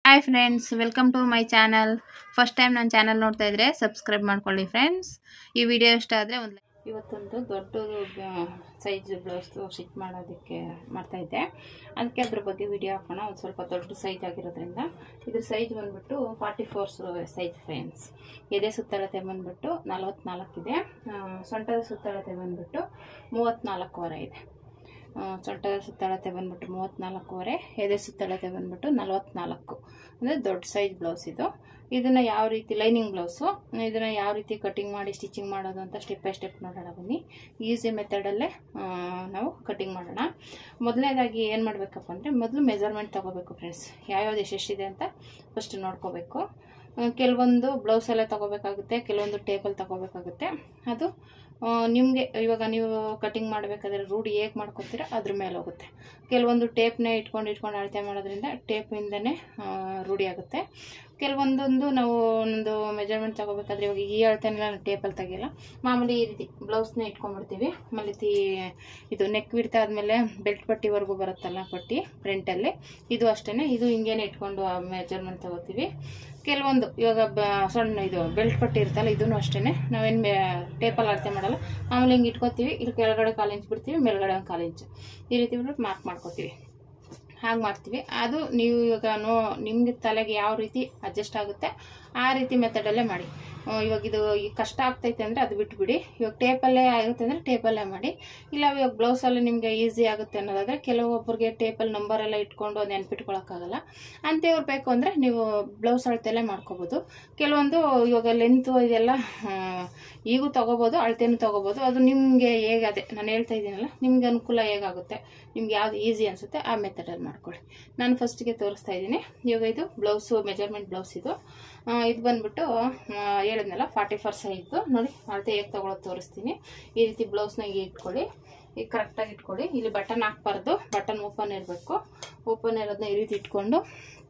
Hi friends welcome to my channel first time ನನ್ನ channel ನೋಡ್ತಾ ಇದ್ರೆ ಸಬ್ಸ್ಕ್ರೈಬ್ ಮಾಡ್ಕೊಳ್ಳಿ ಫ್ರೆಂಡ್ಸ್ ಈ ವಿಡಿಯೋ ಇಷ್ಟ ಆದರೆ ಒಂದು ಇವತ್ತೊಂದು ದೊಡ್ಡದು ಸೈಜ್ ಬ್ಲೌಸ್ದು ಸ್ಟಿಚ್ ಮಾಡೋದಕ್ಕೆ ಮಾಡ್ತಾಯಿದ್ದೆ ಅದಕ್ಕೆ ಅದ್ರ ಬಗ್ಗೆ ವಿಡಿಯೋ ಹಾಕೋಣ ಒಂದು ಸ್ವಲ್ಪ ದೊಡ್ಡ ಸೈಜ್ ಆಗಿರೋದ್ರಿಂದ ಇದ್ರ ಸೈಜ್ ಬಂದ್ಬಿಟ್ಟು ಫಾರ್ಟಿ ಫೋರ್ ಸೈಜ್ ಫ್ರೆಂಡ್ಸ್ ಎದೆ ಸುತ್ತಳತೆ ಬಂದ್ಬಿಟ್ಟು ನಲವತ್ನಾಲ್ಕಿದೆ ಸೊಂಟದ ಸುತ್ತಳತೆ ಬಂದ್ಬಿಟ್ಟು ಮೂವತ್ತ್ನಾಲ್ಕುವರೆ ಇದೆ ಆ, ಸೊಂಟದ ಸುತ್ತಳತೆ ಬಂದ್ಬಿಟ್ಟು ಮೂವತ್ತ್ನಾಲ್ಕುವರೆ ಎದೆ ಸುತ್ತಳತೆ ಬಂದ್ಬಿಟ್ಟು ನಲವತ್ನಾಲ್ಕು ಅಂದರೆ ದೊಡ್ಡ ಸೈಜ್ ಬ್ಲೌಸ್ ಇದು ಇದನ್ನು ಯಾವ ರೀತಿ ಲೈನಿಂಗ್ ಬ್ಲೌಸು ಇದನ್ನು ಯಾವ ರೀತಿ ಕಟಿಂಗ್ ಮಾಡಿ ಸ್ಟಿಚಿಂಗ್ ಮಾಡೋದು ಅಂತ ಸ್ಟೆಪ್ ಬೈ ಸ್ಟೆಪ್ ನೋಡೋಣ ಬನ್ನಿ ಈಸಿ ಮೆಥಡಲ್ಲೇ ನಾವು ಕಟಿಂಗ್ ಮಾಡೋಣ ಮೊದಲನೇದಾಗಿ ಏನು ಮಾಡಬೇಕಪ್ಪ ಅಂದರೆ ಮೊದಲು ಮೆಜರ್ಮೆಂಟ್ ತೊಗೋಬೇಕು ಫ್ರೆಂಡ್ಸ್ ಯಾವ್ಯಾವ್ದು ಎಷ್ಟೆಷ್ಟಿದೆ ಅಂತ ಫಸ್ಟ್ ನೋಡ್ಕೋಬೇಕು ಆ, ಕೆಲವೊಂದು ಬ್ಲೌಸ್ ಎಲ್ಲ ತೊಗೋಬೇಕಾಗುತ್ತೆ ಕೆಲವೊಂದು ಟೇಬಲ್ ತೊಗೋಬೇಕಾಗುತ್ತೆ ಅದು ನಿಮಗೆ ಇವಾಗ ನೀವು ಕಟಿಂಗ್ ಮಾಡಬೇಕಾದ್ರೆ ರೂಢಿ ಹೇಗೆ ಮಾಡ್ಕೊತೀರ ಅದ್ರ ಮೇಲೆ ಹೋಗುತ್ತೆ ಕೆಲವೊಂದು ಟೇಪ್ನೇ ಇಟ್ಕೊಂಡು ಇಟ್ಕೊಂಡು ಅಳತೆ ಮಾಡೋದ್ರಿಂದ ಟೇಪಿಂದನೇ ರೂಢಿ ಆಗುತ್ತೆ ಕೆಲವೊಂದೊಂದು ನಾವು ಒಂದೊಂದು ಮೆಜರ್ಮೆಂಟ್ ತೊಗೋಬೇಕಾದ್ರೆ ಇವಾಗ ಈ ಅಳತೆನೆಲ್ಲ ನಾನು ಟೇಪಲ್ಲಿ ತೆಗಿಯಲ್ಲ ಮಾಮೂಲಿ ಈ ರೀತಿ ಬ್ಲೌಸ್ನ ಇಟ್ಕೊಂಡ್ಬಿಡ್ತೀವಿ ಆಮೇಲೆ ತಿ ಇದು ನೆಕ್ ಬಿಡ್ತಾ ಆದಮೇಲೆ ಬೆಲ್ಟ್ ಪಟ್ಟಿವರೆಗೂ ಬರುತ್ತಲ್ಲ ಪಟ್ಟಿ ಫ್ರಂಟಲ್ಲಿ ಇದು ಅಷ್ಟೇ ಇದು ಹಿಂಗೇನೆ ಇಟ್ಕೊಂಡು ಮೆಜರ್ಮೆಂಟ್ ತೊಗೋತೀವಿ ಕೆಲವೊಂದು ಇವಾಗ ಬ ಸಣ್ಣ ಇದು ಬೆಲ್ಟ್ ಪಟ್ಟಿ ಇರ್ತಲ್ಲ ಇದೂ ಅಷ್ಟೇ ನಾವೇನು ಮೇ ಟೇಪಲ್ಲಿ ಅಳತೆ ಮಾಡಲ್ಲ ಆಮೇಲೆ ಹಿಂಗೆ ಇಟ್ಕೋತೀವಿ ಇಲ್ಲಿ ಕೆಳಗಡೆ ಕಾಲು ಇಂಚ್ ಬಿಡ್ತೀವಿ ಮೇಲ್ಗಡೆ ಒಂದು ಕಾಲು ಇಂಚು ಈ ರೀತಿ ಬಿಟ್ಬಿಟ್ಟು ಮಾರ್ಕ್ ಮಾಡ್ಕೋತೀವಿ ಹಾಗೆ ಮಾಡ್ತೀವಿ ಅದು ನೀವು ಇವಾಗ ನೋ ನಿಮಗೆ ತಲೆಗೆ ಯಾವ ರೀತಿ ಅಡ್ಜಸ್ಟ್ ಆಗುತ್ತೆ ಆ ರೀತಿ ಮೆಥಡಲ್ಲೇ ಮಾಡಿ ಆ, ಇವಾಗ ಇದು ಈಗ ಕಷ್ಟ ಆಗ್ತೈತೆ ಅಂದರೆ ಅದು ಬಿಟ್ಬಿಡಿ ಇವಾಗ ಟೇಪಲ್ಲೇ ಆಗುತ್ತೆ ಅಂದರೆ ಟೇಪಲ್ಲೇ ಮಾಡಿ ಇಲ್ಲ ಇವಾಗ ಬ್ಲೌಸಲ್ಲಿ ನಿಮಗೆ ಈಸಿ ಆಗುತ್ತೆ ಅನ್ನೋದಾದರೆ ಕೆಲವೊಬ್ಬರಿಗೆ ಟೇಪಲ್ಲಿ ನಂಬರ್ ಎಲ್ಲ ಇಟ್ಕೊಂಡು ನೆನ್ಪಿಟ್ಕೊಳಕ್ಕಾಗಲ್ಲ ಅಂಥವ್ರು ಬೇಕು ಅಂದರೆ ನೀವು ಬ್ಲೌಸ್ ಅಳತೆಲ್ಲೇ ಮಾಡ್ಕೋಬೋದು ಕೆಲವೊಂದು ಇವಾಗ ಲೆಂತು ಇದೆಲ್ಲ ಆ, ಈಗೂ ತೊಗೋಬೋದು ಅಳತೆನೂ ತೊಗೋಬೋದು ಅದು ನಿಮಗೆ ಹೇಗೆ ಅದೇ ನಾನು ಹೇಳ್ತಾ ಇದ್ದೀನಲ್ಲ ನಿಮ್ಗೆ ಅನುಕೂಲ ಹೇಗಾಗುತ್ತೆ ನಿಮ್ಗೆ ಯಾವ್ದು ಈಸಿ ಅನಿಸುತ್ತೆ ಆ ಮೆಥಡಲ್ಲಿ ಮಾಡ್ಕೊಳ್ಳಿ ನಾನು ಫಸ್ಟಿಗೆ ತೋರಿಸ್ತಾ ಇದ್ದೀನಿ ಇವಾಗ ಇದು ಬ್ಲೌಸು ಮೆಜರ್ಮೆಂಟ್ ಬ್ಲೌಸ್ ಇದು ಆ, ಇದು ಬಂದ್ಬಿಟ್ಟು ಆ, ಹೇಳಿದ್ನಲ್ಲ ಫಾರ್ಟಿ ಫೋರ್ ಸೈಜು ನೋಡಿ ಅಳತೆ ಹೇಗೆ ತೊಗೊಳೋದು ತೋರಿಸ್ತೀನಿ ಈ ರೀತಿ ಬ್ಲೌಸ್ನ ಹೀಗೆ ಇಟ್ಕೊಳ್ಳಿ ಈಗ ಕರೆಕ್ಟಾಗಿ ಇಟ್ಕೊಳ್ಳಿ ಇಲ್ಲಿ ಬಟನ್ ಹಾಕ್ಬಾರ್ದು ಬಟನ್ ಓಪನ್ ಇರಬೇಕು ಓಪನ್ ಇರೋದನ್ನ ಈ ರೀತಿ ಇಟ್ಕೊಂಡು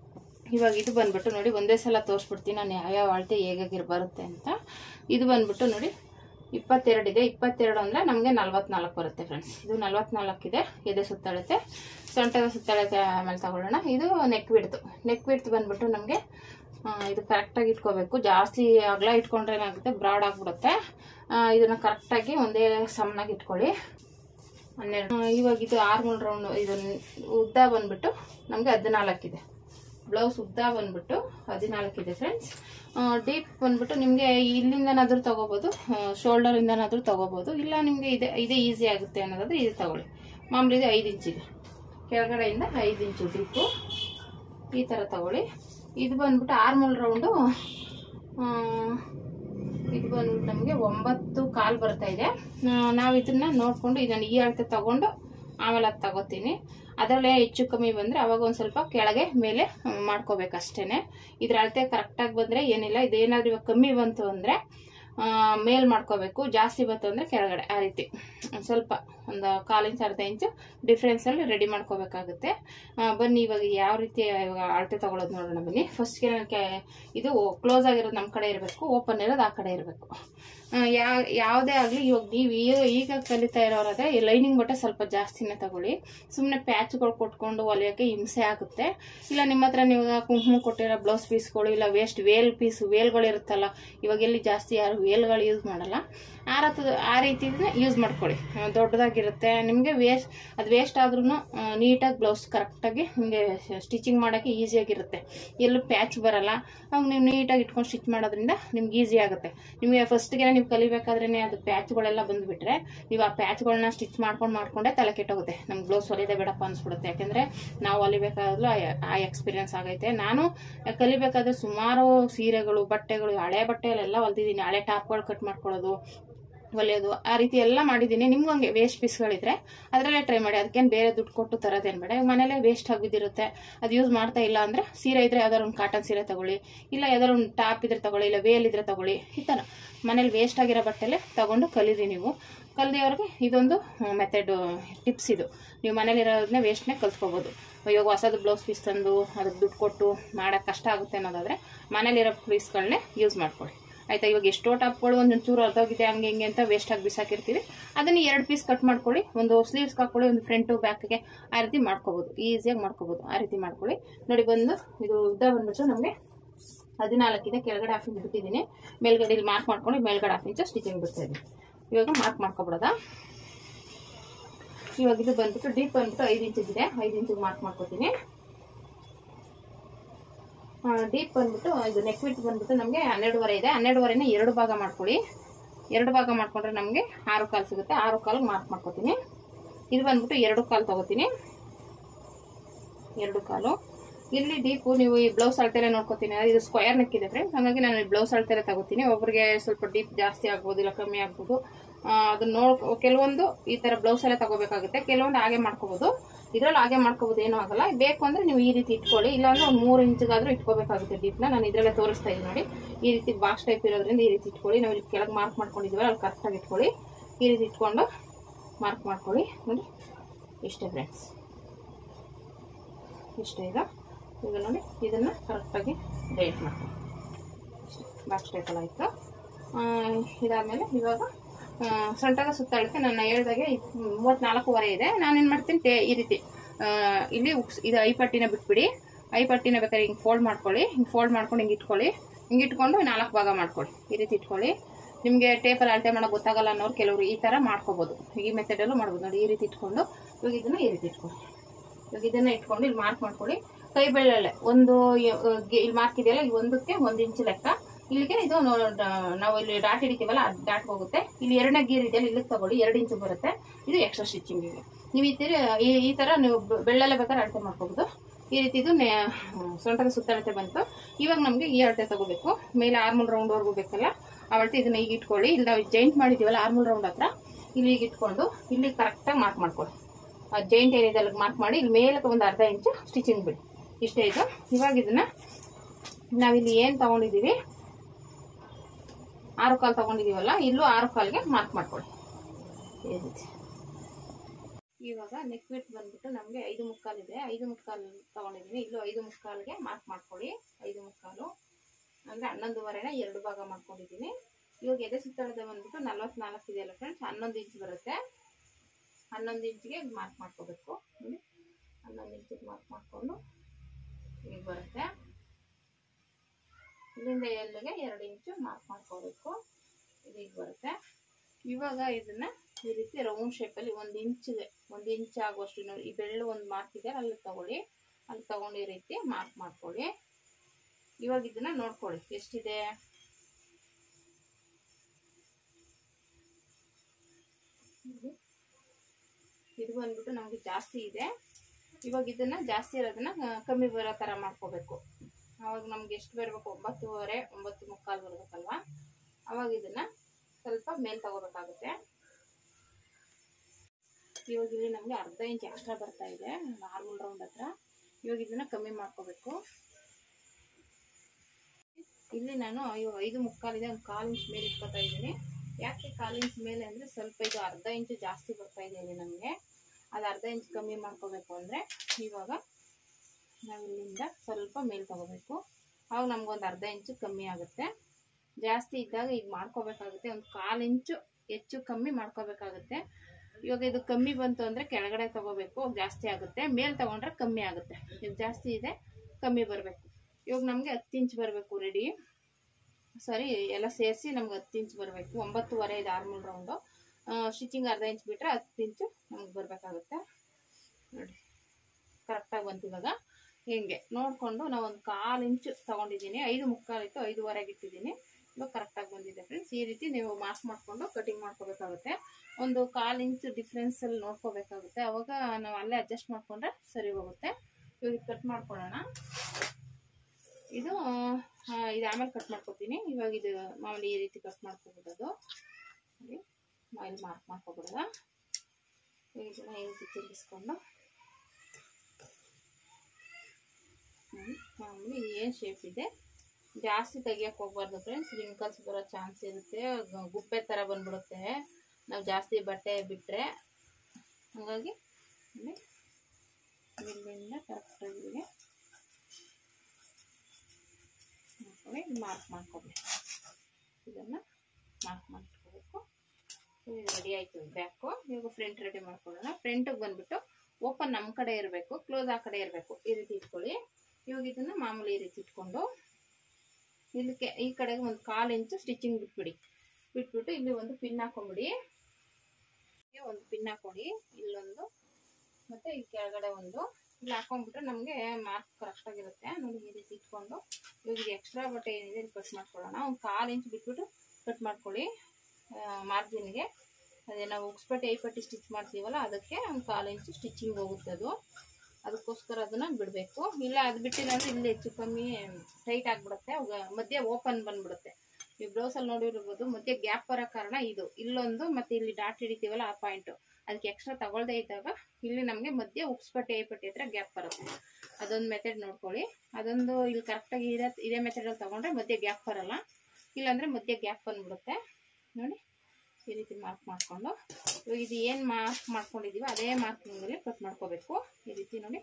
ಇವಾಗ ಇದು ಬಂದ್ಬಿಟ್ಟು ನೋಡಿ ಒಂದೇ ಸಲ ತೋರಿಸ್ಬಿಡ್ತೀನಿ ನಾನು ಯಾವ್ಯಾವ ಅಳತೆ ಹೇಗಾಗಿರ್ ಬರುತ್ತೆ ಅಂತ ಇದು ಬಂದ್ಬಿಟ್ಟು ನೋಡಿ ಇಪ್ಪತ್ತೆರಡಿದೆ ಇಪ್ಪತ್ತೆರಡು ಅಂದರೆ ನಮಗೆ ನಲ್ವತ್ನಾಲ್ಕು ಬರುತ್ತೆ ಫ್ರೆಂಡ್ಸ್ ಇದು ನಲ್ವತ್ನಾಲ್ಕಿದೆ ಎದೆ ಸುತ್ತಳತೆ ಸೊಂಟದ ಸುತ್ತಳತೆ ಆಮೇಲೆ ತಗೊಳ್ಳೋಣ ಇದು ನೆಕ್ ಬಿಡ್ತು ನೆಕ್ ಬಿಡ್ತು ಬಂದ್ಬಿಟ್ಟು ನಮಗೆ ಇದು ಕರೆಕ್ಟಾಗಿ ಇಟ್ಕೋಬೇಕು ಜಾಸ್ತಿ ಅಗಲ ಇಟ್ಕೊಂಡ್ರೆ ಏನಾಗುತ್ತೆ ಬ್ರಾಡ್ ಆಗಿಬಿಡುತ್ತೆ ಇದನ್ನು ಕರೆಕ್ಟಾಗಿ ಒಂದೇ ಸಮನಾಗಿ ಇಟ್ಕೊಳ್ಳಿ ಹನ್ನೆರಡು ಆ, ಇವಾಗ ಇದು ಆರ್ಮೂಲ್ ರೌಂಡ್ ಇದು ಉದ್ದ ಬಂದ್ಬಿಟ್ಟು ನಮಗೆ ಹದಿನಾಲ್ಕಿದೆ ಬ್ಲೌಸ್ ಉದ್ದ ಬಂದ್ಬಿಟ್ಟು ಹದಿನಾಲ್ಕಿದೆ ಫ್ರೆಂಡ್ಸ್ ಡೀಪ್ ಬಂದ್ಬಿಟ್ಟು ನಿಮಗೆ ಇಲ್ಲಿಂದನಾದರೂ ತೊಗೋಬೋದು ಶೋಲ್ಡರಿಂದನಾದರೂ ತೊಗೋಬೋದು ಇಲ್ಲ ನಿಮಗೆ ಇದೆ ಇದೇ ಈಸಿ ಆಗುತ್ತೆ ಅನ್ನೋದಾದ್ರೆ ಇದು ತಗೊಳ್ಳಿ ಮಾಮೂಲಿ ಇದು ಐದು ಇಂಚಿದೆ ಕೆಳಗಡೆಯಿಂದ ಐದು ಇಂಚು ಡೀಪು ಈ ಥರ ತಗೊಳ್ಳಿ ಇದು ಬಂದ್ಬಿಟ್ಟು ಆರ್ಮೂಲ್ ರೌಂಡು ಇದು ಬಂದ್ಬಿಟ್ಟು ನಮಗೆ ಒಂಬತ್ತು ಕಾಲು ಬರ್ತಾ ಇದೆ ಆ, ನಾವು ಇದನ್ನ ನೋಡಿಕೊಂಡು ಇದನ್ನು ಈ ಅಳತೆ ತಗೊಂಡು ಆಮೇಲೆ ಅದು ತಗೋತೀನಿ ಅದರಲ್ಲೇ ಹೆಚ್ಚು ಕಮ್ಮಿ ಬಂದರೆ ಅವಾಗ ಒಂದು ಸ್ವಲ್ಪ ಕೆಳಗೆ ಮೇಲೆ ಮಾಡ್ಕೋಬೇಕು ಅಷ್ಟೇ ಇದ್ರ ಅಳತೆ ಕರೆಕ್ಟಾಗಿ ಬಂದರೆ ಏನಿಲ್ಲ ಇದೇನಾದ್ರೂ ಇವಾಗ ಕಮ್ಮಿ ಬಂತು ಅಂದರೆ ಮೇಲ್ ಮಾಡ್ಕೋಬೇಕು ಜಾಸ್ತಿ ಬಂತು ಅಂದರೆ ಕೆಳಗಡೆ ಆ ರೀತಿ ಒಂದ್ ಸ್ವಲ್ಪ ಒಂದು ಕಾಲು ಇಂಚ್ ಅರ್ಧ ಇಂಚು ಡಿಫ್ರೆನ್ಸಲ್ಲಿ ರೆಡಿ ಮಾಡ್ಕೋಬೇಕಾಗುತ್ತೆ ಆ, ಬನ್ನಿ ಇವಾಗ ಯಾವ ರೀತಿ ಇವಾಗ ಅಳತೆ ತಗೊಳ್ಳೋದು ನೋಡೋಣ ಬನ್ನಿ ಫಸ್ಟ್ಗೆ ನನಗೆ ಇದು ಕ್ಲೋಸ್ ಆಗಿರೋದು ನಮ್ಮ ಕಡೆ ಇರಬೇಕು ಓಪನ್ ಇರೋದು ಆ ಕಡೆ ಇರಬೇಕು ಯಾ ಯಾವುದೇ ಆಗಲಿ ಇವಾಗ ನೀವು ಈಗ ಈಗ ಕಲಿತಾ ಇರೋರಾದ್ರೆ ಈ ಲೈನಿಂಗ್ ಬಟ್ಟೆ ಸ್ವಲ್ಪ ಜಾಸ್ತಿನೇ ತಗೊಳ್ಳಿ ಸುಮ್ಮನೆ ಪ್ಯಾಚ್ಗಳು ಕೊಟ್ಕೊಂಡು ಹೊಲಿಯೋಕ್ಕೆ ಹಿಂಸೆ ಆಗುತ್ತೆ ಇಲ್ಲ ನಿಮ್ಮ ಹತ್ರ ನೀವು ಕುಂಕುಮ ಕೊಟ್ಟಿರೋ ಬ್ಲೌಸ್ ಪೀಸ್ಗಳು ಇಲ್ಲ ವೇಸ್ಟ್ ವೇಲ್ ಪೀಸ್ ವೇಲ್ಗಳು ಇರುತ್ತಲ್ಲ ಇವಾಗ ಎಲ್ಲಿ ಜಾಸ್ತಿ ಯಾರು ವೇಲ್ಗಳು ಯೂಸ್ ಮಾಡಲ್ಲ ಆ ರಥದ ಆ ರೀತಿ ಯೂಸ್ ಮಾಡ್ಕೊಳ್ಳಿ ಆ, ದೊಡ್ಡದಾಗಿರುತ್ತೆ ನಿಮಗೆ ವೇಸ್ಟ್ ಅದು ವೇಸ್ಟ್ ಆದ್ರೂ ನೀಟಾಗಿ ಬ್ಲೌಸ್ ಕರೆಕ್ಟಾಗಿ ನಿಮಗೆ ಸ್ಟಿಚಿಂಗ್ ಮಾಡೋಕ್ಕೆ ಈಸಿಯಾಗಿರುತ್ತೆ ಎಲ್ಲೂ ಪ್ಯಾಚ್ ಬರಲ್ಲ ಅವಾಗ ನೀವು ನೀಟಾಗಿ ಇಟ್ಕೊಂಡು ಸ್ಟಿಚ್ ಮಾಡೋದ್ರಿಂದ ನಿಮ್ಗೆ ಈಸಿ ಆಗುತ್ತೆ ನಿಮಗೆ ಫಸ್ಟ್ಗೆ ನೀವು ಕಲಿಬೇಕಾದ್ರೇ ಅದು ಪ್ಯಾಚ್ಗಳೆಲ್ಲ ಬಂದುಬಿಟ್ರೆ ನೀವು ಆ ಪ್ಯಾಚ್ಗಳನ್ನ ಸ್ಟಿಚ್ ಮಾಡ್ಕೊಂಡು ಮಾಡ್ಕೊಂಡೆ ತಲೆ ಕೆಟ್ಟೋಗುತ್ತೆ ನಮ್ಗೆ ಬ್ಲೌಸ್ ಹೊಲಿದೆ ಬೇಡಪ್ಪ ಅನ್ಸ್ಬಿಡುತ್ತೆ ಯಾಕೆಂದರೆ ನಾವು ಹೊಲಿಬೇಕಾದ್ರೂ ಆ- ಆ ಎಕ್ಸ್ಪೀರಿಯನ್ಸ್ ಆಗೈತೆ ನಾನು ಕಲಿಬೇಕಾದ್ರೆ ಸುಮಾರು ಸೀರೆಗಳು ಬಟ್ಟೆಗಳು ಹಳೆ ಬಟ್ಟೆಯಲ್ಲೆಲ್ಲ ಹೊಲ್ದಿದ್ದೀನಿ ಹಳೆ ಟಾಪ್ಗಳು ಕಟ್ ಮಾಡ್ಕೊಳ್ಳೋದು ಹೊಲಿಯೋದು ಆ ರೀತಿ ಎಲ್ಲ ಮಾಡಿದ್ದೀನಿ ನಿಮ್ಗೂ ಹಂಗೆ ವೇಸ್ಟ್ ಪೀಸ್ಗಳಿದ್ರೆ ಅದರಲ್ಲೇ ಟ್ರೈ ಮಾಡಿ ಅದಕ್ಕೇನು ಬೇರೆ ದುಡ್ಡು ಕೊಟ್ಟು ತರೋದೇನು ಬೇಡ ಮನೇಲೆ ವೇಸ್ಟ್ ಆಗಿದ್ದಿರುತ್ತೆ ಅದು ಯೂಸ್ ಮಾಡ್ತಾ ಇಲ್ಲ ಅಂದರೆ ಸೀರೆ ಇದ್ರೆ ಯಾವ್ದಾದ್ರು ಒಂದು ಕಾಟನ್ ಸೀರೆ ತಗೊಳ್ಳಿ ಇಲ್ಲ ಯಾವ್ದಾದ್ರು ಒಂದು ಟಾಪ್ ಇದ್ರೆ ತಗೊಳ್ಳಿ ಇಲ್ಲ ವೇಲ್ ಇದ್ರೆ ತಗೊಳ್ಳಿ ಈ ಥರ ಮನೇಲಿ ವೇಸ್ಟ್ ಆಗಿರೋ ಬಟ್ಟೆಲೆ ತಗೊಂಡು ಕಲೀರಿ ನೀವು ಕಲ್ದಿಯವ್ರಿಗೆ ಇದೊಂದು ಮೆಥಡ್ ಟಿಪ್ಸ್ ಇದು ನೀವು ಮನೇಲಿರೋದನ್ನ ವೇಸ್ಟ್ನೇ ಕಲ್ತ್ಕೋಬೋದು ಇವಾಗ ಹೊಸದು ಬ್ಲೌಸ್ ಪೀಸ್ ತಂದು ಅದಕ್ಕೆ ದುಡ್ಡು ಕೊಟ್ಟು ಮಾಡೋಕ್ಕೆ ಕಷ್ಟ ಆಗುತ್ತೆ ಅನ್ನೋದಾದರೆ ಮನೇಲಿರೋ ಪೀಸ್ಗಳನ್ನೇ ಯೂಸ್ ಮಾಡ್ಕೊಳ್ಳಿ ಆಯ್ತಾ ಇವಾಗ ಎಷ್ಟೋ ಟಾಪ್ಗಳು ಒಂದೊಂದು ಚೂರು ಅರ್ಧೋಗಿದೆ ಹಂಗೆ ಹಿಂಗೆ ಅಂತ ವೇಸ್ಟ್ ಆಗಿ ಬಿಸಾಕಿರ್ತೀವಿ ಅದನ್ನ ಎರಡು ಪೀಸ್ ಕಟ್ ಮಾಡ್ಕೊಳ್ಳಿ ಒಂದು ಸ್ಲೀವ್ಸ್ ಹಾಕೊಳ್ಳಿ ಒಂದು ಫ್ರಂಟು ಬ್ಯಾಕ್ಗೆ ಆ ರೀತಿ ಮಾಡ್ಕೋಬೋದು ಈಸಿಯಾಗಿ ಮಾಡ್ಕೋಬೋದು ಆ ರೀತಿ ಮಾಡ್ಕೊಳ್ಳಿ ನೋಡಿ ಬಂದು ಇದು ಉದ್ದ ಬಂದ್ಬಿಟ್ಟು ನಮಗೆ ಹದಿನಾಲ್ಕಿದೆ ಕೆಳಗಡೆ ಹಾಫ್ ಇಂಚ್ ಬಿಟ್ಟಿದ್ದೀನಿ ಮೇಲ್ಗಡೆ ಇಲ್ಲಿ ಮಾರ್ಕ್ ಮಾಡ್ಕೊಂಡು ಮೇಲ್ಗಡೆ ಹಾಫ್ ಇಂಚು ಸ್ಟಿಚಿಂಗ್ ಬಿಡ್ತಾ ಇದ್ದೀನಿ ಇವಾಗ ಮಾರ್ಕ್ ಮಾಡ್ಕೊಬಿಡೋದಾ ಇವಾಗ ಇದು ಬಂದ್ಬಿಟ್ಟು ಡೀಪ್ ಬಂದ್ಬಿಟ್ಟು ಐದು ಇಂಚಿಗಿದೆ ಐದು ಇಂಚಿಗೆ ಮಾರ್ಕ್ ಮಾಡ್ಕೊತೀನಿ ಡೀಪ್ ಬಂದ್ಬಿಟ್ಟು ಇದು ನೆಕ್ ವಿಟ್ ಬಂದ್ಬಿಟ್ಟು ನಮಗೆ ಹನ್ನೆರಡುವರೆ ಇದೆ ಹನ್ನೆರಡುವರೆನ ಎರಡು ಭಾಗ ಮಾಡ್ಕೊಳ್ಳಿ ಎರಡು ಭಾಗ ಮಾಡ್ಕೊಂಡ್ರೆ ನಮಗೆ ಆರು ಕಾಲು ಸಿಗುತ್ತೆ ಆರು ಕಾಲು ಮಾರ್ಕ್ ಮಾಡ್ಕೊತೀನಿ ಇದು ಬಂದ್ಬಿಟ್ಟು ಎರಡು ಕಾಲು ತಗೋತೀನಿ ಎರಡು ಕಾಲು ಇಲ್ಲಿ ಡೀಪು ನೀವು ಈ ಬ್ಲೌಸ್ ಅಳ್ತೆಲೆ ನೋಡ್ಕೊತೀನಿ ಇದು ಸ್ಕ್ವೇರ್ ನೆಕ್ ಇದೆ ಫ್ರೆಂಡ್ಸ್ ಹಾಗಾಗಿ ನಾನು ಬ್ಲೌಸ್ ಅಳ್ತೆಲೆ ತಗೋತೀನಿ ಒಬ್ಬರಿಗೆ ಸ್ವಲ್ಪ ಡೀಪ್ ಜಾಸ್ತಿ ಆಗ್ಬೋದು ಇಲ್ಲ ಕಮ್ಮಿ ಆಗ್ಬೋದು ಆ, ಅದನ್ನ ನೋಡ್ ಕೆಲವೊಂದು ಈ ತರ ಬ್ಲೌಸ್ ಎಲ್ಲ ತಗೋಬೇಕಾಗುತ್ತೆ ಕೆಲವೊಂದು ಹಾಗೆ ಮಾಡ್ಕೋಬಹುದು ಇದ್ರಲ್ಲಿ ಹಾಗೆ ಮಾಡ್ಕೋಬಹುದು ಏನೂ ಆಗಲ್ಲ ಬೇಕು ಅಂದ್ರೆ ನೀವು ಈ ರೀತಿ ಇಟ್ಕೊಳ್ಳಿ ಇಲ್ಲಾಂದ್ರೆ ಒಂದು ಮೂರು ಇಂಚಿಗಾದ್ರೂ ಇಟ್ಕೋಬೇಕಾಗುತ್ತೆ ಡೀಪ್ನ ನಾನು ಇದ್ರಲ್ಲೇ ತೋರಿಸ್ತಾ ಇದ್ದೀನಿ ನೋಡಿ ಈ ರೀತಿ ಬಾಕ್ಸ್ ಟೈಪ್ ಇರೋದ್ರಿಂದ ಈ ರೀತಿ ಇಟ್ಕೊಳ್ಳಿ ನಾವು ಇಲ್ಲಿ ಕೆಳಗೆ ಮಾರ್ಕ್ ಮಾಡ್ಕೊಂಡಿದ್ದೀವಲ್ಲ ಅಲ್ಲಿ ಕರೆಕ್ಟಾಗಿ ಇಟ್ಕೊಳ್ಳಿ ಈ ರೀತಿ ಇಟ್ಕೊಂಡು ಮಾರ್ಕ್ ಮಾಡ್ಕೊಳ್ಳಿ ನೋಡಿ ಇಷ್ಟೇ ಫ್ರೆಂಡ್ಸ್ ಇಷ್ಟೇ ಈಗ ಈಗ ನೋಡಿ ಇದನ್ನು ಕರೆಕ್ಟಾಗಿ ಡೇಟ್ ಮಾಡ್ತೀನಿ ಬ್ಯಾಕ್ ಸ್ಟೇಪಲ್ ಆಯಿತು ಇದಾದಮೇಲೆ ಇವಾಗ ಆ, ಸೊಂಟದ ಸುತ್ತಾಳಕ್ಕೆ ನಾನು ಹೇಳ್ದಾಗೆ ಇಪ್- ಮೂವತ್ನಾಲ್ಕೂವರೆ ಇದೆ ನಾನೇನು ಮಾಡ್ತೀನಿ ಟೇ ಈ ರೀತಿ ಆ, ಇಲ್ಲಿ ಉಕ್ಸ್- ಇದು ಐ ಪಟ್ಟಿನ ಬಿಟ್ಬಿಡಿ ಐ ಪಟ್ಟಿನ ಬೇಕಾದ್ರೆ ಹಿಂಗೆ ಫೋಲ್ಡ್ ಮಾಡ್ಕೊಳ್ಳಿ ಹಿಂಗೆ ಫೋಲ್ಡ್ ಮಾಡ್ಕೊಂಡು ಹಿಂಗೆ ಇಟ್ಕೊಳ್ಳಿ ಹಿಂಗೆ ಇಟ್ಕೊಂಡು ನಾಲ್ಕು ಭಾಗ ಮಾಡ್ಕೊಳ್ಳಿ ಈ ರೀತಿ ಇಟ್ಕೊಳ್ಳಿ ನಿಮಗೆ ಟೇಪಲ್ಲಿ ಅಳತೆ ಮಾಡೋಕೆ ಗೊತ್ತಾಗಲ್ಲ ಅನ್ನೋರು ಕೆಲವರು ಈ ಥರ ಮಾಡ್ಕೋಬೋದು ಈ ಮೆಥಡಲ್ಲೂ ಮಾಡ್ಬೋದು ನೋಡಿ ಈ ರೀತಿ ಇಟ್ಕೊಂಡು ಇವಾಗ ಇದನ್ನು ಈ ರೀತಿ ಇಟ್ಕೊಳ್ಳಿ ಇವಾಗ ಇದನ್ನ ಇಟ್ಕೊಂಡು ಇಲ್ಲಿ ಮಾರ್ಕ್ ಮಾಡ್ಕೊಳ್ಳಿ ಕೈ ಬೆಳ್ಳಳೆ ಒಂದು ಯ- ಗೆ- ಇಲ್ಲಿ ಮಾರ್ಕ್ ಇದೆಯಲ್ಲ ಈ ಒಂದಕ್ಕೆ ಒಂದು ಇಂಚು ಲೆಕ್ಕ ಇಲ್ಲಿಗೆ ಇದು ನೋ- ಡ- ನಾವು ಇಲ್ಲಿ ಡಾಟ್ ಹಿಡಿತೀವಲ್ಲ ಅದು ಡಾಟ್ ಹೋಗುತ್ತೆ ಇಲ್ಲಿ ಎರಡನೇ ಗೀರ್ ಇದೆಯಲ್ಲ ಇಲ್ಲಿಗೆ ತಗೊಳ್ಳಿ ಎರಡು ಇಂಚು ಬರುತ್ತೆ ಇದು ಎಕ್ಸ್ಟ್ರಾ ಸ್ಟಿಚಿಂಗ್ ಇದೆ ನೀವು ಈ ತರ ಈ ಈ ತರ ನೀವು ಬೆ- ಬೆಳ್ಳಲೆ ಬೇಕಾದ್ರೆ ಅಳತೆ ಮಾಡ್ಕೋಬಹುದು ಈ ರೀತಿ ಇದು ನೆ- ಸೊಂಟದ ಸುತ್ತಳತೆ ಬಂತು ಇವಾಗ ನಮಗೆ ಈ ಅಳತೆ ತಗೋಬೇಕು ಮೇಲೆ ಆರ್ಮೂಲ್ ರೌಂಡ್ವರೆಗೂ ಬೇಕಲ್ಲ ಆ ಅಳತೆ ಇದನ್ನ ಈಗ ಇಟ್ಕೊಳ್ಳಿ ಇಲ್ಲಿ ನಾವು ಜೈಂಟ್ ಮಾಡಿದೀವಲ್ಲ ಆರ್ಮೂಲ್ ರೌಂಡ್ ಹತ್ರ ಇಲ್ಲಿ ಈಗ ಇಟ್ಕೊಂಡು ಇಲ್ಲಿ ಕರೆಕ್ಟಾಗಿ ಮಾರ್ಕ್ ಮಾಡ್ಕೊಳ್ಳಿ ಆ ಜೈಂಟ್ ಏನಿದೆ ಅಲ್ಲಿಗೆ ಮಾರ್ಕ್ ಮಾಡಿ ಇಲ್ಲಿ ಮೇಲಕ್ಕೆ ಒಂದು ಅರ್ಧ ಇಂಚು ಸ್ಟಿಚಿಂಗ್ ಬಿಡಿ ಇಷ್ಟೇ ಇದು ಇವಾಗ ಇದನ್ನ ನಾವಿಲ್ಲಿ ಏನು ತಗೊಂಡಿದ್ದೀವಿ ಆರು ಕಾಲು ತಗೊಂಡಿದ್ದೀವಲ್ಲ ಇಲ್ಲೂ ಆರು ಕಾಲಿಗೆ ಮಾರ್ಕ್ ಮಾಡ್ಕೊಳ್ಳಿ ಈ ರೀತಿ ಇವಾಗ ನೆಕ್ ವಿಟ್ ಬಂದ್ಬಿಟ್ಟು ನಮಗೆ ಐದು ಮುಕ್ಕಾಲು ಇದೆ ಐದು ಮುಕ್ಕಾಲು ತಗೊಂಡಿದ್ದೀನಿ ಇಲ್ಲೂ ಐದು ಮುಕ್ಕಾಲಿಗೆ ಮಾರ್ಕ್ ಮಾಡ್ಕೊಳ್ಳಿ ಐದು ಮುಕ್ಕಾಲು ಅಂದರೆ ಹನ್ನೊಂದುವರೆನ ಎರಡು ಭಾಗ ಮಾಡ್ಕೊಂಡಿದ್ದೀನಿ ಇವಾಗ ಎದೆ ಸುತ್ತಳತೆ ಬಂದ್ಬಿಟ್ಟು ನಲ್ವತ್ನಾಲ್ಕು ಇದೆಯಲ್ಲ ಫ್ರೆಂಡ್ಸ್ ಹನ್ನೊಂದು ಇಂಚ್ ಬರುತ್ತೆ ಹನ್ನೊಂದು ಇಂಚಿಗೆ ಮಾರ್ಕ್ ಮಾಡ್ಕೋಬೇಕು ನೋಡಿ ಹನ್ನೊಂದು ಇಂಚಿಗೆ ಮಾರ್ಕ್ ಮಾಡಿಕೊಂಡು ಈಗ ಬರುತ್ತೆ ಇಲ್ಲಿಂದ ಎಲ್ಲಿಗೆ ಎರಡು ಇಂಚು ಮಾರ್ಕ್ ಮಾಡ್ಕೋಬೇಕು ಇದು ಈಗ ಬರುತ್ತೆ ಇವಾಗ ಇದನ್ನ ಈ ರೀತಿ ರೌಂಡ್ ಶೇಪಲ್ಲಿ ಒಂದು ಇಂಚಿಗೆ ಒಂದು ಇಂಚ್ ಆಗುವಷ್ಟು ನೋಡಿ ಈ ಬೆಳ್ಳು ಒಂದು ಮಾರ್ಕ್ ಇದೆ ಅಲ್ಲಿ ತಗೊಳ್ಳಿ ಅಲ್ಲಿ ತಗೊಂಡು ಈ ರೀತಿ ಮಾರ್ಕ್ ಮಾಡ್ಕೊಳ್ಳಿ ಇವಾಗ ಇದನ್ನ ನೋಡ್ಕೊಳ್ಳಿ ಎಷ್ಟಿದೆ ನೋಡಿ. ಇದು ಬಂದ್ಬಿಟ್ಟು ನಮಗೆ ಜಾಸ್ತಿ ಇದೆ ಇವಾಗ ಇದನ್ನ ಜಾಸ್ತಿ ಇರೋದನ್ನ ಆ, ಕಮ್ಮಿ ಬರೋ ಥರ ಮಾಡ್ಕೋಬೇಕು ಅವಾಗ ನಮ್ಗೆ ಎಷ್ಟು ಬರಬೇಕು ಒಂಬತ್ತುವರೆ ಒಂಬತ್ತು ಮುಕ್ಕಾಲು ಬರಬೇಕಲ್ವಾ ಅವಾಗ ಇದನ್ನ ಸ್ವಲ್ಪ ಮೇಲ್ ತಗೋಬೇಕಾಗುತ್ತೆ ಇವಾಗ ಇಲ್ಲಿ ನಮಗೆ ಅರ್ಧ ಇಂಚ್ ಎಕ್ಸ್ಟ್ರಾ ಬರ್ತಾ ಇದೆ ನಾರ್ಮಲ್ ರೌಂಡ್ ಹತ್ರ ಇವಾಗ ಇದನ್ನ ಕಮ್ಮಿ ಮಾಡ್ಕೋಬೇಕು ಇಲ್ಲಿ ನಾನು ಇವಾಗ ಐದು ಮುಕ್ಕಾಲಿದೆ ಒಂದು ಕಾಲು ಇಂಚ್ ಮೇಲೆ ಇಟ್ಕೊತಾ ಇದ್ದೀನಿ ಯಾಕೆ ಕಾಲು ಇಂಚ್ ಮೇಲೆ ಅಂದರೆ ಸ್ವಲ್ಪ ಇದು ಅರ್ಧ ಇಂಚು ಜಾಸ್ತಿ ಬರ್ತಾ ಇದೆ ಇಲ್ಲಿ ನಮಗೆ ಅದು ಅರ್ಧ ಇಂಚ್ ಕಮ್ಮಿ ಮಾಡ್ಕೋಬೇಕು ಅಂದರೆ ಇವಾಗ ನಾವು ಇಲ್ಲಿಂದ ಸ್ವಲ್ಪ ಮೇಲೆ ತಗೋಬೇಕು ಆವಾಗ ನಮ್ಗೊಂದು ಅರ್ಧ ಇಂಚು ಕಮ್ಮಿ ಆಗುತ್ತೆ ಜಾಸ್ತಿ ಇದ್ದಾಗ ಈಗ ಮಾಡ್ಕೋಬೇಕಾಗುತ್ತೆ ಒಂದು ಕಾಲು ಇಂಚು ಹೆಚ್ಚು ಕಮ್ಮಿ ಮಾಡ್ಕೋಬೇಕಾಗುತ್ತೆ ಇವಾಗ ಇದು ಕಮ್ಮಿ ಬಂತು ಅಂದರೆ ಕೆಳಗಡೆ ತಗೋಬೇಕು ಜಾಸ್ತಿ ಆಗುತ್ತೆ ಮೇಲೆ ತಗೊಂಡ್ರೆ ಕಮ್ಮಿ ಆಗುತ್ತೆ ಇದು ಜಾಸ್ತಿ ಇದೆ ಕಮ್ಮಿ ಬರಬೇಕು ಇವಾಗ ನಮಗೆ ಹತ್ತು ಇಂಚ್ ಬರಬೇಕು ರೆಡಿ ಸಾರಿ ಎಲ್ಲ ಸೇರಿಸಿ ನಮ್ಗೆ ಹತ್ತು ಇಂಚ್ ಬರಬೇಕು ಒಂಬತ್ತುವರೆ ಇದು ಆರ್ಮೂಲ್ ರೌಂಡು ಸ್ಟಿಚಿಂಗ್ ಅರ್ಧ ಇಂಚ್ ಬಿಟ್ಟರೆ ಹತ್ತು ಇಂಚು ನಮ್ಗೆ ಬರಬೇಕಾಗುತ್ತೆ ನೋಡಿ ಕರೆಕ್ಟಾಗಿ ಬಂತು ಇವಾಗ ಹಿಂಗೆ ನೋಡಿಕೊಂಡು ನಾವು ಒಂದು ಕಾಲು ಇಂಚು ತೊಗೊಂಡಿದ್ದೀನಿ ಐದು ಮುಕ್ಕಾಲಿತ್ತು ಐದುವರೆಗೆ ಇಟ್ಟಿದ್ದೀನಿ ಇವಾಗ ಕರೆಕ್ಟಾಗಿ ಬಂದಿದೆ ಫ್ರೆಂಡ್ಸ್ ಈ ರೀತಿ ನೀವು ಮಾರ್ಕ್ ಮಾಡಿಕೊಂಡು ಕಟಿಂಗ್ ಮಾಡ್ಕೋಬೇಕಾಗುತ್ತೆ ಒಂದು ಕಾಲು ಇಂಚು ಡಿಫ್ರೆನ್ಸಲ್ಲಿ ನೋಡ್ಕೋಬೇಕಾಗುತ್ತೆ ಅವಾಗ ನಾವು ಅಲ್ಲೇ ಅಡ್ಜಸ್ಟ್ ಮಾಡಿಕೊಂಡ್ರೆ ಸರಿ ಹೋಗುತ್ತೆ ಇವಾಗ ಕಟ್ ಮಾಡ್ಕೊಳ್ಳೋಣ ಇದು ಆ, ಇದು ಆಮೇಲೆ ಕಟ್ ಮಾಡ್ಕೊತೀನಿ ಇವಾಗ ಇದು ಮಾಮೂಲಿ ಈ ರೀತಿ ಕಟ್ ಮಾಡ್ಕೊಬಿಡೋದು ನೋಡಿ ಇಲ್ಲಿ ಮಾರ್ಕ್ ಮಾಡ್ಕೊಬಿಡೋದ ಇದನ್ನ ಈ ರೀತಿ ತಿರುಗಿಸ್ಕೊಂಡು ಹ್ಮ್, ಮಾಮೂಲಿ ಏನು ಶೇಪ್ ಇದೆ ಜಾಸ್ತಿ ತೆಗಿಯಕ್ಕೆ ಹೋಗ್ಬಾರ್ದು ಫ್ರೆಂಡ್ಸ್ ರಿಂಕಲ್ಸ್ ಬರೋ ಚಾನ್ಸ್ ಇರುತ್ತೆ ಗ- ಗುಪ್ಪೆ ಥರ ಬಂದ್ಬಿಡುತ್ತೆ ನಾವು ಜಾಸ್ತಿ ಬಟ್ಟೆ ಬಿಟ್ಟರೆ ಹಾಗಾಗಿ ನೋಡಿ ಇಲ್ಲಿಂದ ಕರೆಕ್ಟಾಗಿ ಮಾಡ್ಕೊಳ್ಳಿ ಮಾರ್ಕ್ ಮಾಡ್ಕೊಬೇಕು ಇದನ್ನು ಮಾರ್ಕ್ ಮಾಡಿಟ್ಕೋಬೇಕು ಇದು ರೆಡಿ ಆಯಿತು ಬ್ಯಾಕು ಇವಾಗ ಫ್ರಂಟ್ ರೆಡಿ ಮಾಡ್ಕೊಳ್ಳೋಣ ಫ್ರಂಟಿಗೆ ಬಂದ್ಬಿಟ್ಟು ಓಪನ್ ನಮ್ಮ ಕಡೆ ಇರಬೇಕು ಕ್ಲೋಸ್ ಆ ಕಡೆ ಇರಬೇಕು ಈ ರೀತಿ ಇಟ್ಕೊಳ್ಳಿ ಇವಾಗ ಇದನ್ನು ಮಾಮೂಲಿ ಈ ರೀತಿ ಇಟ್ಕೊಂಡು ಇದಕ್ಕೆ ಈ ಕಡೆಗೆ ಒಂದು ಕಾಲು ಇಂಚು ಸ್ಟಿಚಿಂಗ್ ಬಿಟ್ಬಿಡಿ ಬಿಟ್ಬಿಟ್ಟು ಇಲ್ಲಿ ಒಂದು ಪಿನ್ ಹಾಕೊಂಬಿಡಿ ಒಂದು ಪಿನ್ ಹಾಕೊಳ್ಳಿ ಇಲ್ಲೊಂದು ಮತ್ತೆ ಈ ಕೆಳಗಡೆ ಒಂದು ಇಲ್ಲಿ ಹಾಕೊಂಡ್ಬಿಟ್ರೆ ನಮಗೆ ಮಾರ್ಕ್ ಕರೆಕ್ಟಾಗಿರುತ್ತೆ ನೋಡಿ ಈ ರೀತಿ ಇಟ್ಕೊಂಡು ಇವಾಗ ಇದು ಎಕ್ಸ್ಟ್ರಾ ಬಟ್ಟೆ ಏನಿದೆ ಇಲ್ಲಿ ಕಟ್ ಮಾಡ್ಕೊಳ್ಳೋಣ ಒಂದು ಕಾಲು ಇಂಚ್ ಬಿಟ್ಬಿಟ್ಟು ಕಟ್ ಮಾಡ್ಕೊಳ್ಳಿ ಮಾರ್ಜಿನ್ಗೆ ಅದೇ ನಾವು ಉಕ್ಸ್ಪಟ್ಟೆ ಐಪಟ್ಟಿ ಸ್ಟಿಚ್ ಮಾಡ್ತೀವಲ್ಲ ಅದಕ್ಕೆ ಒಂದು ಕಾಲು ಇಂಚು ಸ್ಟಿಚಿಂಗ್ ಹೋಗುತ್ತೆ ಅದು ಅದಕ್ಕೋಸ್ಕರ ಅದನ್ನ ಬಿಡಬೇಕು ಇಲ್ಲ ಅದು ಬಿಟ್ಟಿಲ್ಲ ಅಂದ್ರೆ ಇಲ್ಲಿ ಹೆಚ್ಚು ಕಮ್ಮಿ ಟೈಟ್ ಆಗಿಬಿಡುತ್ತೆ ಅವಾಗ ಮಧ್ಯೆ ಓಪನ್ ಬಂದ್ಬಿಡುತ್ತೆ ಈ ಬ್ಲೌಸಲ್ಲಿ ನೋಡಿರ್ಬೋದು ಮಧ್ಯೆ ಗ್ಯಾಪ್ ಬರೋ ಕಾರಣ ಇದು ಇಲ್ಲೊಂದು ಮತ್ತೆ ಇಲ್ಲಿ ಡಾಟ್ ಹಿಡಿತೀವಲ್ಲ ಆ ಪಾಯಿಂಟು ಅದಕ್ಕೆ ಎಕ್ಸ್ಟ್ರಾ ತಗೊಳ್ದೇ ಇದ್ದಾಗ ಇಲ್ಲಿ ನಮಗೆ ಮಧ್ಯೆ ಉಕ್ಸ್ಪಟ್ಟೆ ಐಪಟ್ಟಿ ಹತ್ರ ಗ್ಯಾಪ್ ಬರುತ್ತೆ ಅದೊಂದು ಮೆಥಡ್ ನೋಡ್ಕೊಳ್ಳಿ ಅದೊಂದು ಇಲ್ಲಿ ಕರೆಕ್ಟಾಗಿ ಇದೇ ಇದೇ ಮೆಥಡಲ್ಲಿ ತಗೊಂಡ್ರೆ ಮಧ್ಯೆ ಗ್ಯಾಪ್ ಬರಲ್ಲ ಇಲ್ಲಾಂದ್ರೆ ಮಧ್ಯೆ ಗ್ಯಾಪ್ ಬಂದ್ಬಿಡುತ್ತೆ ನೋಡಿ ಈ ರೀತಿ ಮಾರ್ಕ್ ಮಾಡಿಕೊಂಡು ಇವಾಗ ಇದು ಏನು ಮಾರ್ಕ್ ಮಾಡ್ಕೊಂಡಿದ್ದೀವಿ ಅದೇ ಮಾರ್ಕಿಂಗಲ್ಲಿ ಕಟ್ ಮಾಡ್ಕೋಬೇಕು ಈ ರೀತಿ ನೋಡಿ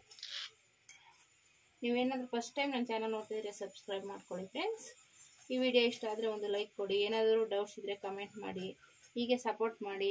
ನೀವೇನಾದರೂ ಫಸ್ಟ್ ಟೈಮ್ ನನ್ನ ಚಾನಲ್ ನೋಡ್ತಿದ್ರೆ ಸಬ್ಸ್ಕ್ರೈಬ್ ಮಾಡ್ಕೊಳ್ಳಿ ಫ್ರೆಂಡ್ಸ್ ಈ ವಿಡಿಯೋ ಇಷ್ಟ ಆದರೆ ಒಂದು ಲೈಕ್ ಕೊಡಿ ಏನಾದರೂ ಡೌಟ್ಸ್ ಇದ್ದರೆ ಕಮೆಂಟ್ ಮಾಡಿ ಹೀಗೆ ಸಪೋರ್ಟ್ ಮಾಡಿ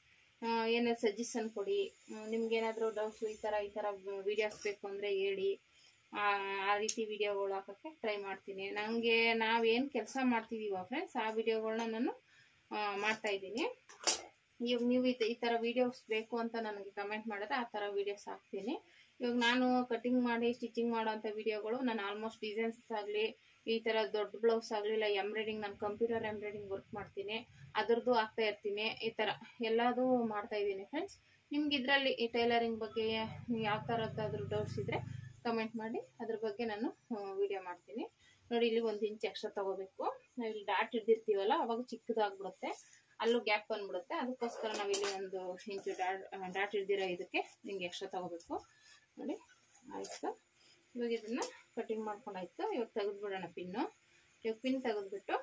ಏನಾದ್ರು ಸಜೆಷನ್ ಕೊಡಿ ನಿಮ್ಗೇನಾದರೂ ಡೌಟ್ಸು ಈ ಥರ ಈ ಥರ ವೀಡಿಯೋಸ್ ಬೇಕು ಅಂದರೆ ಹೇಳಿ ಆ ಆ ರೀತಿ ವಿಡಿಯೋಗಳು ಹಾಕೋಕ್ಕೆ ಟ್ರೈ ಮಾಡ್ತೀನಿ ನನಗೆ ನಾವೇನು ಕೆಲಸ ಮಾಡ್ತೀವೋ ಫ್ರೆಂಡ್ಸ್ ಆ ವಿಡಿಯೋಗಳನ್ನ ನಾನು ಮಾಡ್ತಾ ಇದ್ದೀನಿ ಇವಾಗ ನೀವು ಈ ಈ ಥರ ವೀಡಿಯೋಸ್ ಬೇಕು ಅಂತ ನನಗೆ ಕಮೆಂಟ್ ಮಾಡಿದ್ರೆ ಆ ಥರ ವೀಡಿಯೋಸ್ ಹಾಕ್ತೀನಿ ಇವಾಗ ನಾನು ಕಟಿಂಗ್ ಮಾಡಿ ಸ್ಟಿಚಿಂಗ್ ಮಾಡೋಂಥ ವೀಡಿಯೋಗಳು ನಾನು ಆಲ್ಮೋಸ್ಟ್ ಡಿಸೈನ್ಸ್ ಆಗಲಿ ಈ ಥರ ದೊಡ್ಡ ಬ್ಲೌಸ್ ಆಗಲಿ ಇಲ್ಲ ಎಂಬ್ರಾಯ್ಡಿಂಗ್ ನಾನು ಕಂಪ್ಯೂಟರ್ ಎಂಬ್ರಾಯ್ಡಿಂಗ್ ವರ್ಕ್ ಮಾಡ್ತೀನಿ ಅದ್ರದ್ದು ಹಾಕ್ತಾ ಇರ್ತೀನಿ ಈ ಥರ ಎಲ್ಲದೂ ಮಾಡ್ತಾ ಇದ್ದೀನಿ ಫ್ರೆಂಡ್ಸ್ ನಿಮ್ಗೆ ಇದರಲ್ಲಿ ಈ ಟೈಲರಿಂಗ್ ಬಗ್ಗೆ ಯಾವ ಥರದ್ದಾದ್ರೂ ಡೌಟ್ಸ್ ಇದ್ದರೆ ಕಮೆಂಟ್ ಮಾಡಿ ಅದ್ರ ಬಗ್ಗೆ ನಾನು ವಿಡಿಯೋ ಮಾಡ್ತೀನಿ ನೋಡಿ ಇಲ್ಲಿ ಒಂದು ಇಂಚ್ ಎಕ್ಸ್ಟ್ರಾ ತಗೋಬೇಕು ನಾವು ಇಲ್ಲಿ ಡಾಟ್ ಹಿಡ್ದಿರ್ತೀವಲ್ಲ ಅವಾಗ ಚಿಕ್ಕದಾಗ್ಬಿಡುತ್ತೆ ಅಲ್ಲೂ ಗ್ಯಾಪ್ ಬಂದ್ಬಿಡುತ್ತೆ ಅದಕ್ಕೋಸ್ಕರ ನಾವು ಇಲ್ಲಿ ಒಂದು ಇಂಚು ಡಾಟ್ ಡಾಟ್ ಹಿಡ್ದಿರೋ ಇದಕ್ಕೆ ನಿಮ್ಗೆ ಎಕ್ಸ್ಟ್ರಾ ತಗೋಬೇಕು ನೋಡಿ ಆಯಿತು ಇವಾಗ ಇದನ್ನು ಕಟಿಂಗ್ ಮಾಡ್ಕೊಂಡಾಯ್ತು ಇವಾಗ ತೆಗೆದ್ಬಿಡೋಣ ಪಿನ್ನು ಇವಾಗ ಪಿನ್ ತೆಗೆದ್ಬಿಟ್ಟು